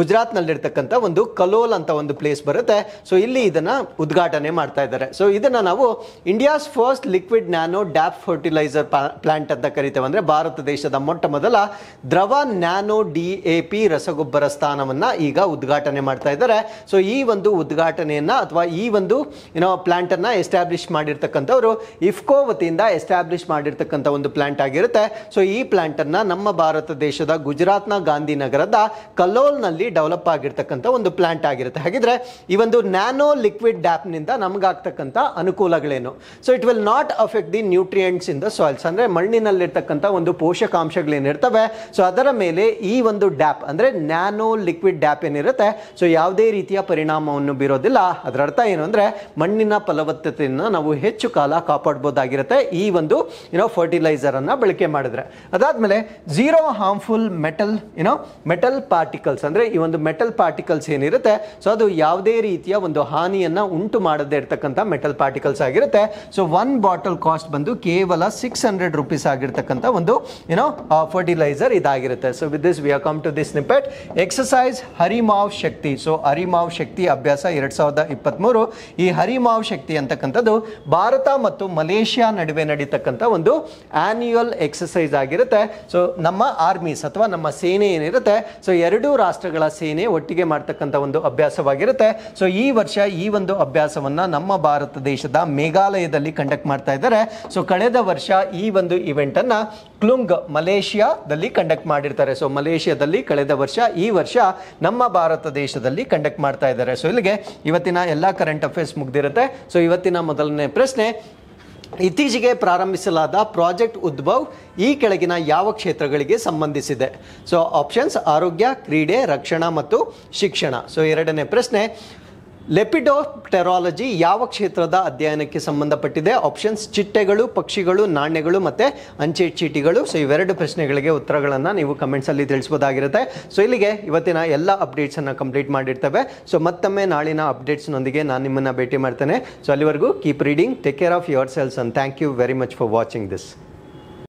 ಗುಜರಾತ್ನಲ್ಲಿರ್ತಕ್ಕಂಥ ಒಂದು ಕಲೋಲ್ ಅಂತ ಒಂದು ಪ್ಲೇಸ್ ಬರುತ್ತೆ ಸೊ ಇಲ್ಲಿ ಇದನ್ನ ಉದ್ಘಾಟನೆ ಮಾಡ್ತಾ ಇದ್ದಾರೆ ಸೊ ಇದನ್ನ ನಾವು India's first liquid nano DAP fertiliser plant ಅಂತ ಕರಿತೇವೆ ಅಂದ್ರೆ ಭಾರತ ದೇಶದ ಮೊಟ್ಟ ಮೊದಲ ದ್ರವ ನ್ಯಾನೋ ಡಿ ಎ ಪಿ ರಸಗೊಬ್ಬರ ಸ್ಥಾನವನ್ನ ಈಗ ಉದ್ಘಾಟನೆ ಮಾಡ್ತಾ ಇದ್ದಾರೆ ಸೊ ಈ ಒಂದು ಉದ್ಘಾಟನೆಯನ್ನ ಅಥವಾ ಈ ಒಂದು ಏನೋ ಪ್ಲಾಂಟ್ ಅನ್ನ ಎಸ್ಟಾಬ್ಲಿಷ್ ಮಾಡಿರ್ತಕ್ಕಂಥವ್ರು ಇಫ್ಕೋ ವತಿಯಿಂದ ಎಸ್ಟಾಬ್ಲಿಷ್ ಮಾಡಿರ್ತಕ್ಕಂಥ ಒಂದು ಪ್ಲಾಂಟ್ ಆಗಿರುತ್ತೆ ಸೊ ಈ ಪ್ಲಾಂಟ್ ಅನ್ನ ನಮ್ಮ ಭಾರತ ದೇಶದ ಗುಜರಾತ್ನ ಗಾಂಧಿನಗರದ ಕಲೋಲ್ನಲ್ಲಿ ಡೆವಲಪ್ ಆಗಿರ್ತಕ್ಕಂಥ ಒಂದು ಪ್ಲಾಂಟ್ ಆಗಿರುತ್ತೆ ಹಾಗಿದ್ರೆ ಈ ಒಂದು ನ್ಯಾನೋ ಲಿಕ್ವಿಡ್ ಡ್ಯಾಪ್ ನಿಂದ ನಮಗಾಗ್ತಕ್ಕಂಥ ಅನುಕೂಲಗಳೇನು so it will not affect the nutrients in the soils ಅಂದ್ರೆ ಮಣ್ಣಿನಲ್ಲಿರ್ತಕ್ಕಂಥ ಒಂದು ಪೋಷಕಾಂಶಗಳೇನಿರ್ತವೆ ಸೊ ಅದರ ಮೇಲೆ ಈ ಒಂದು ಡ್ಯಾಪ್ ಅಂದ್ರೆ ನ್ಯಾನೋ ಲಿಕ್ವಿಡ್ ಡ್ಯಾಪ್ ಏನಿರುತ್ತೆ ಸೊ ಯಾವುದೇ ರೀತಿಯ ಪರಿಣಾಮವನ್ನು ಬೀರೋದಿಲ್ಲ ಅದರ ಅರ್ಥ ಏನು ಅಂದ್ರೆ ಮಣ್ಣಿನ ಫಲವತ್ತತೆಯನ್ನು ನಾವು ಹೆಚ್ಚು ಕಾಲ ಕಾಪಾಡ್ಬೋದಾಗಿರುತ್ತೆ ಈ ಒಂದು ಏನೋ ಫರ್ಟಿಲೈಸರ್ ಅನ್ನ ಬಳಕೆ ಮಾಡಿದ್ರೆ ಅದಾದ್ಮೇಲೆ ಝೀರೋ ಹಾರ್ಮ್ಫುಲ್ ಮೆಟಲ್ ಏನೋ ಮೆಟಲ್ ಪಾರ್ಟಿಕಲ್ಸ್ ಅಂದ್ರೆ ಈ ಒಂದು ಮೆಟಲ್ ಪಾರ್ಟಿಕಲ್ಸ್ ಏನಿರುತ್ತೆ ಸೊ ಅದು ಯಾವುದೇ ರೀತಿಯ ಒಂದು ಹಾನಿಯನ್ನ ಉಂಟು ಮಾಡದೇ ಇರತಕ್ಕಂಥ ಮೆಟಲ್ ಪಾರ್ಟಿಕಲ್ಸ್ ಆಗಿರುತ್ತೆ ಸೊ ಒನ್ ಬಾಟಲ್ ಕಾಸ್ಟ್ ಬಂದು ಕೇವಲ ಸಿಕ್ಸ್ ಹಂಡ್ರೆಡ್ ರುಪೀಸ್ ಆಗಿರ್ತಕ್ಕಂಥ ಒಂದು ಏನೋ ಫರ್ಟಿಲೈಸರ್ ಇದಾಗಿರುತ್ತೆ so with this we come to this ನಿಪೆಟ್ exercise Harimau Shakti so Harimau Shakti ಅಭ್ಯಾಸ ಎರಡ್ ಸಾವಿರದ ಇಪ್ಪತ್ತ್ಮೂರು ಈ ಹರಿಮಾವ್ ಶಕ್ತಿ ಅಂತಕ್ಕಂಥದ್ದು ಭಾರತ ಮತ್ತು ಮಲೇಷ್ಯಾ ನಡುವೆ ನಡೀತಕ್ಕಂಥ ಒಂದು ಆನ್ಯುಯಲ್ ಎಕ್ಸಸೈಸ್ ಆಗಿರುತ್ತೆ ಸೊ ನಮ್ಮ ಆರ್ಮೀಸ್ ಅಥವಾ ನಮ್ಮ ಸೇನೆ ಏನಿರುತ್ತೆ ಸೊ ಎರಡೂ ರಾಷ್ಟ್ರಗಳ ಸೇನೆ ಒಟ್ಟಿಗೆ ಮಾಡ್ತಕ್ಕಂಥ ಒಂದು ಅಭ್ಯಾಸವಾಗಿರುತ್ತೆ ಸೊ ಈ ವರ್ಷ ಈ ಒಂದು ಅಭ್ಯಾಸವನ್ನ ನಮ್ಮ ಭಾರತ ದೇಶದ ಮೇಘಾಲಯದಲ್ಲಿ ಕಂಡಕ್ಟ್ ಮಾಡ್ತಾ ಇದ್ದಾರೆ ಸೊ ಕಳೆದ ವರ್ಷ ಈ ಒಂದು ಇವೆಂಟ್ ಅನ್ನ ಕ್ಲುಂಗ್ ಮಲೇಷಿಯಾದಲ್ಲಿ ಕಂಡಕ್ಟ್ ಮಾಡಿರ್ತಾರೆ ಸೊ ಮಲೇಷಿಯಾದಲ್ಲಿ ಕಳೆದ ವರ್ಷ ಈ ವರ್ಷ ನಮ್ಮ ಭಾರತ ದೇಶದಲ್ಲಿ ಕಂಡಕ್ಟ್ ಮಾಡ್ತಾ ಇದ್ದಾರೆ ಸೊ ಇಲ್ಲಿಗೆ ಇವತ್ತಿನ ಎಲ್ಲ ಕರೆಂಟ್ ಅಫೇರ್ಸ್ ಮುಗ್ದಿರುತ್ತೆ ಸೊ ಇವತ್ತಿನ ಮೊದಲನೇ ಪ್ರಶ್ನೆ ಇತ್ತೀಚೆಗೆ ಪ್ರಾರಂಭಿಸಲಾದ ಪ್ರಾಜೆಕ್ಟ್ ಉದ್ಭವ್ ಈ ಕೆಳಗಿನ ಯಾವ ಕ್ಷೇತ್ರಗಳಿಗೆ ಸಂಬಂಧಿಸಿದೆ ಸೊ ಆಪ್ಷನ್ಸ್ ಆರೋಗ್ಯ ಕ್ರೀಡೆ ರಕ್ಷಣಾ ಮತ್ತು ಶಿಕ್ಷಣ ಸೊ ಎರಡನೇ ಪ್ರಶ್ನೆ ಲೆಪಿಡೋಟೆರಾಲಜಿ ಯಾವ ಕ್ಷೇತ್ರದ ಅಧ್ಯಯನಕ್ಕೆ ಸಂಬಂಧಪಟ್ಟಿದೆ ಆಪ್ಷನ್ಸ್ ಚಿಟ್ಟೆಗಳು ಪಕ್ಷಿಗಳು ನಾಣ್ಯಗಳು ಮತ್ತೆ ಅಂಚೆ ಚೀಟಿಗಳು ಸೊ ಇವೆರಡು ಪ್ರಶ್ನೆಗಳಿಗೆ ಉತ್ತರಗಳನ್ನು ನೀವು ಕಮೆಂಟ್ಸಲ್ಲಿ ತಿಳಿಸ್ಬೋದಾಗಿರುತ್ತೆ ಸೊ ಇಲ್ಲಿಗೆ ಇವತ್ತಿನ ಎಲ್ಲ ಅಪ್ಡೇಟ್ಸನ್ನು ಕಂಪ್ಲೀಟ್ ಮಾಡಿರ್ತೇವೆ ಸೊ ಮತ್ತೊಮ್ಮೆ ನಾಳಿನ ಅಪ್ಡೇಟ್ಸ್ನೊಂದಿಗೆ ನಾನು ನಿಮ್ಮನ್ನು ಭೇಟಿ ಮಾಡ್ತೇನೆ ಸೊ ಅಲ್ಲಿವರೆಗೂ keep reading take care of your selves and thank you very much for watching this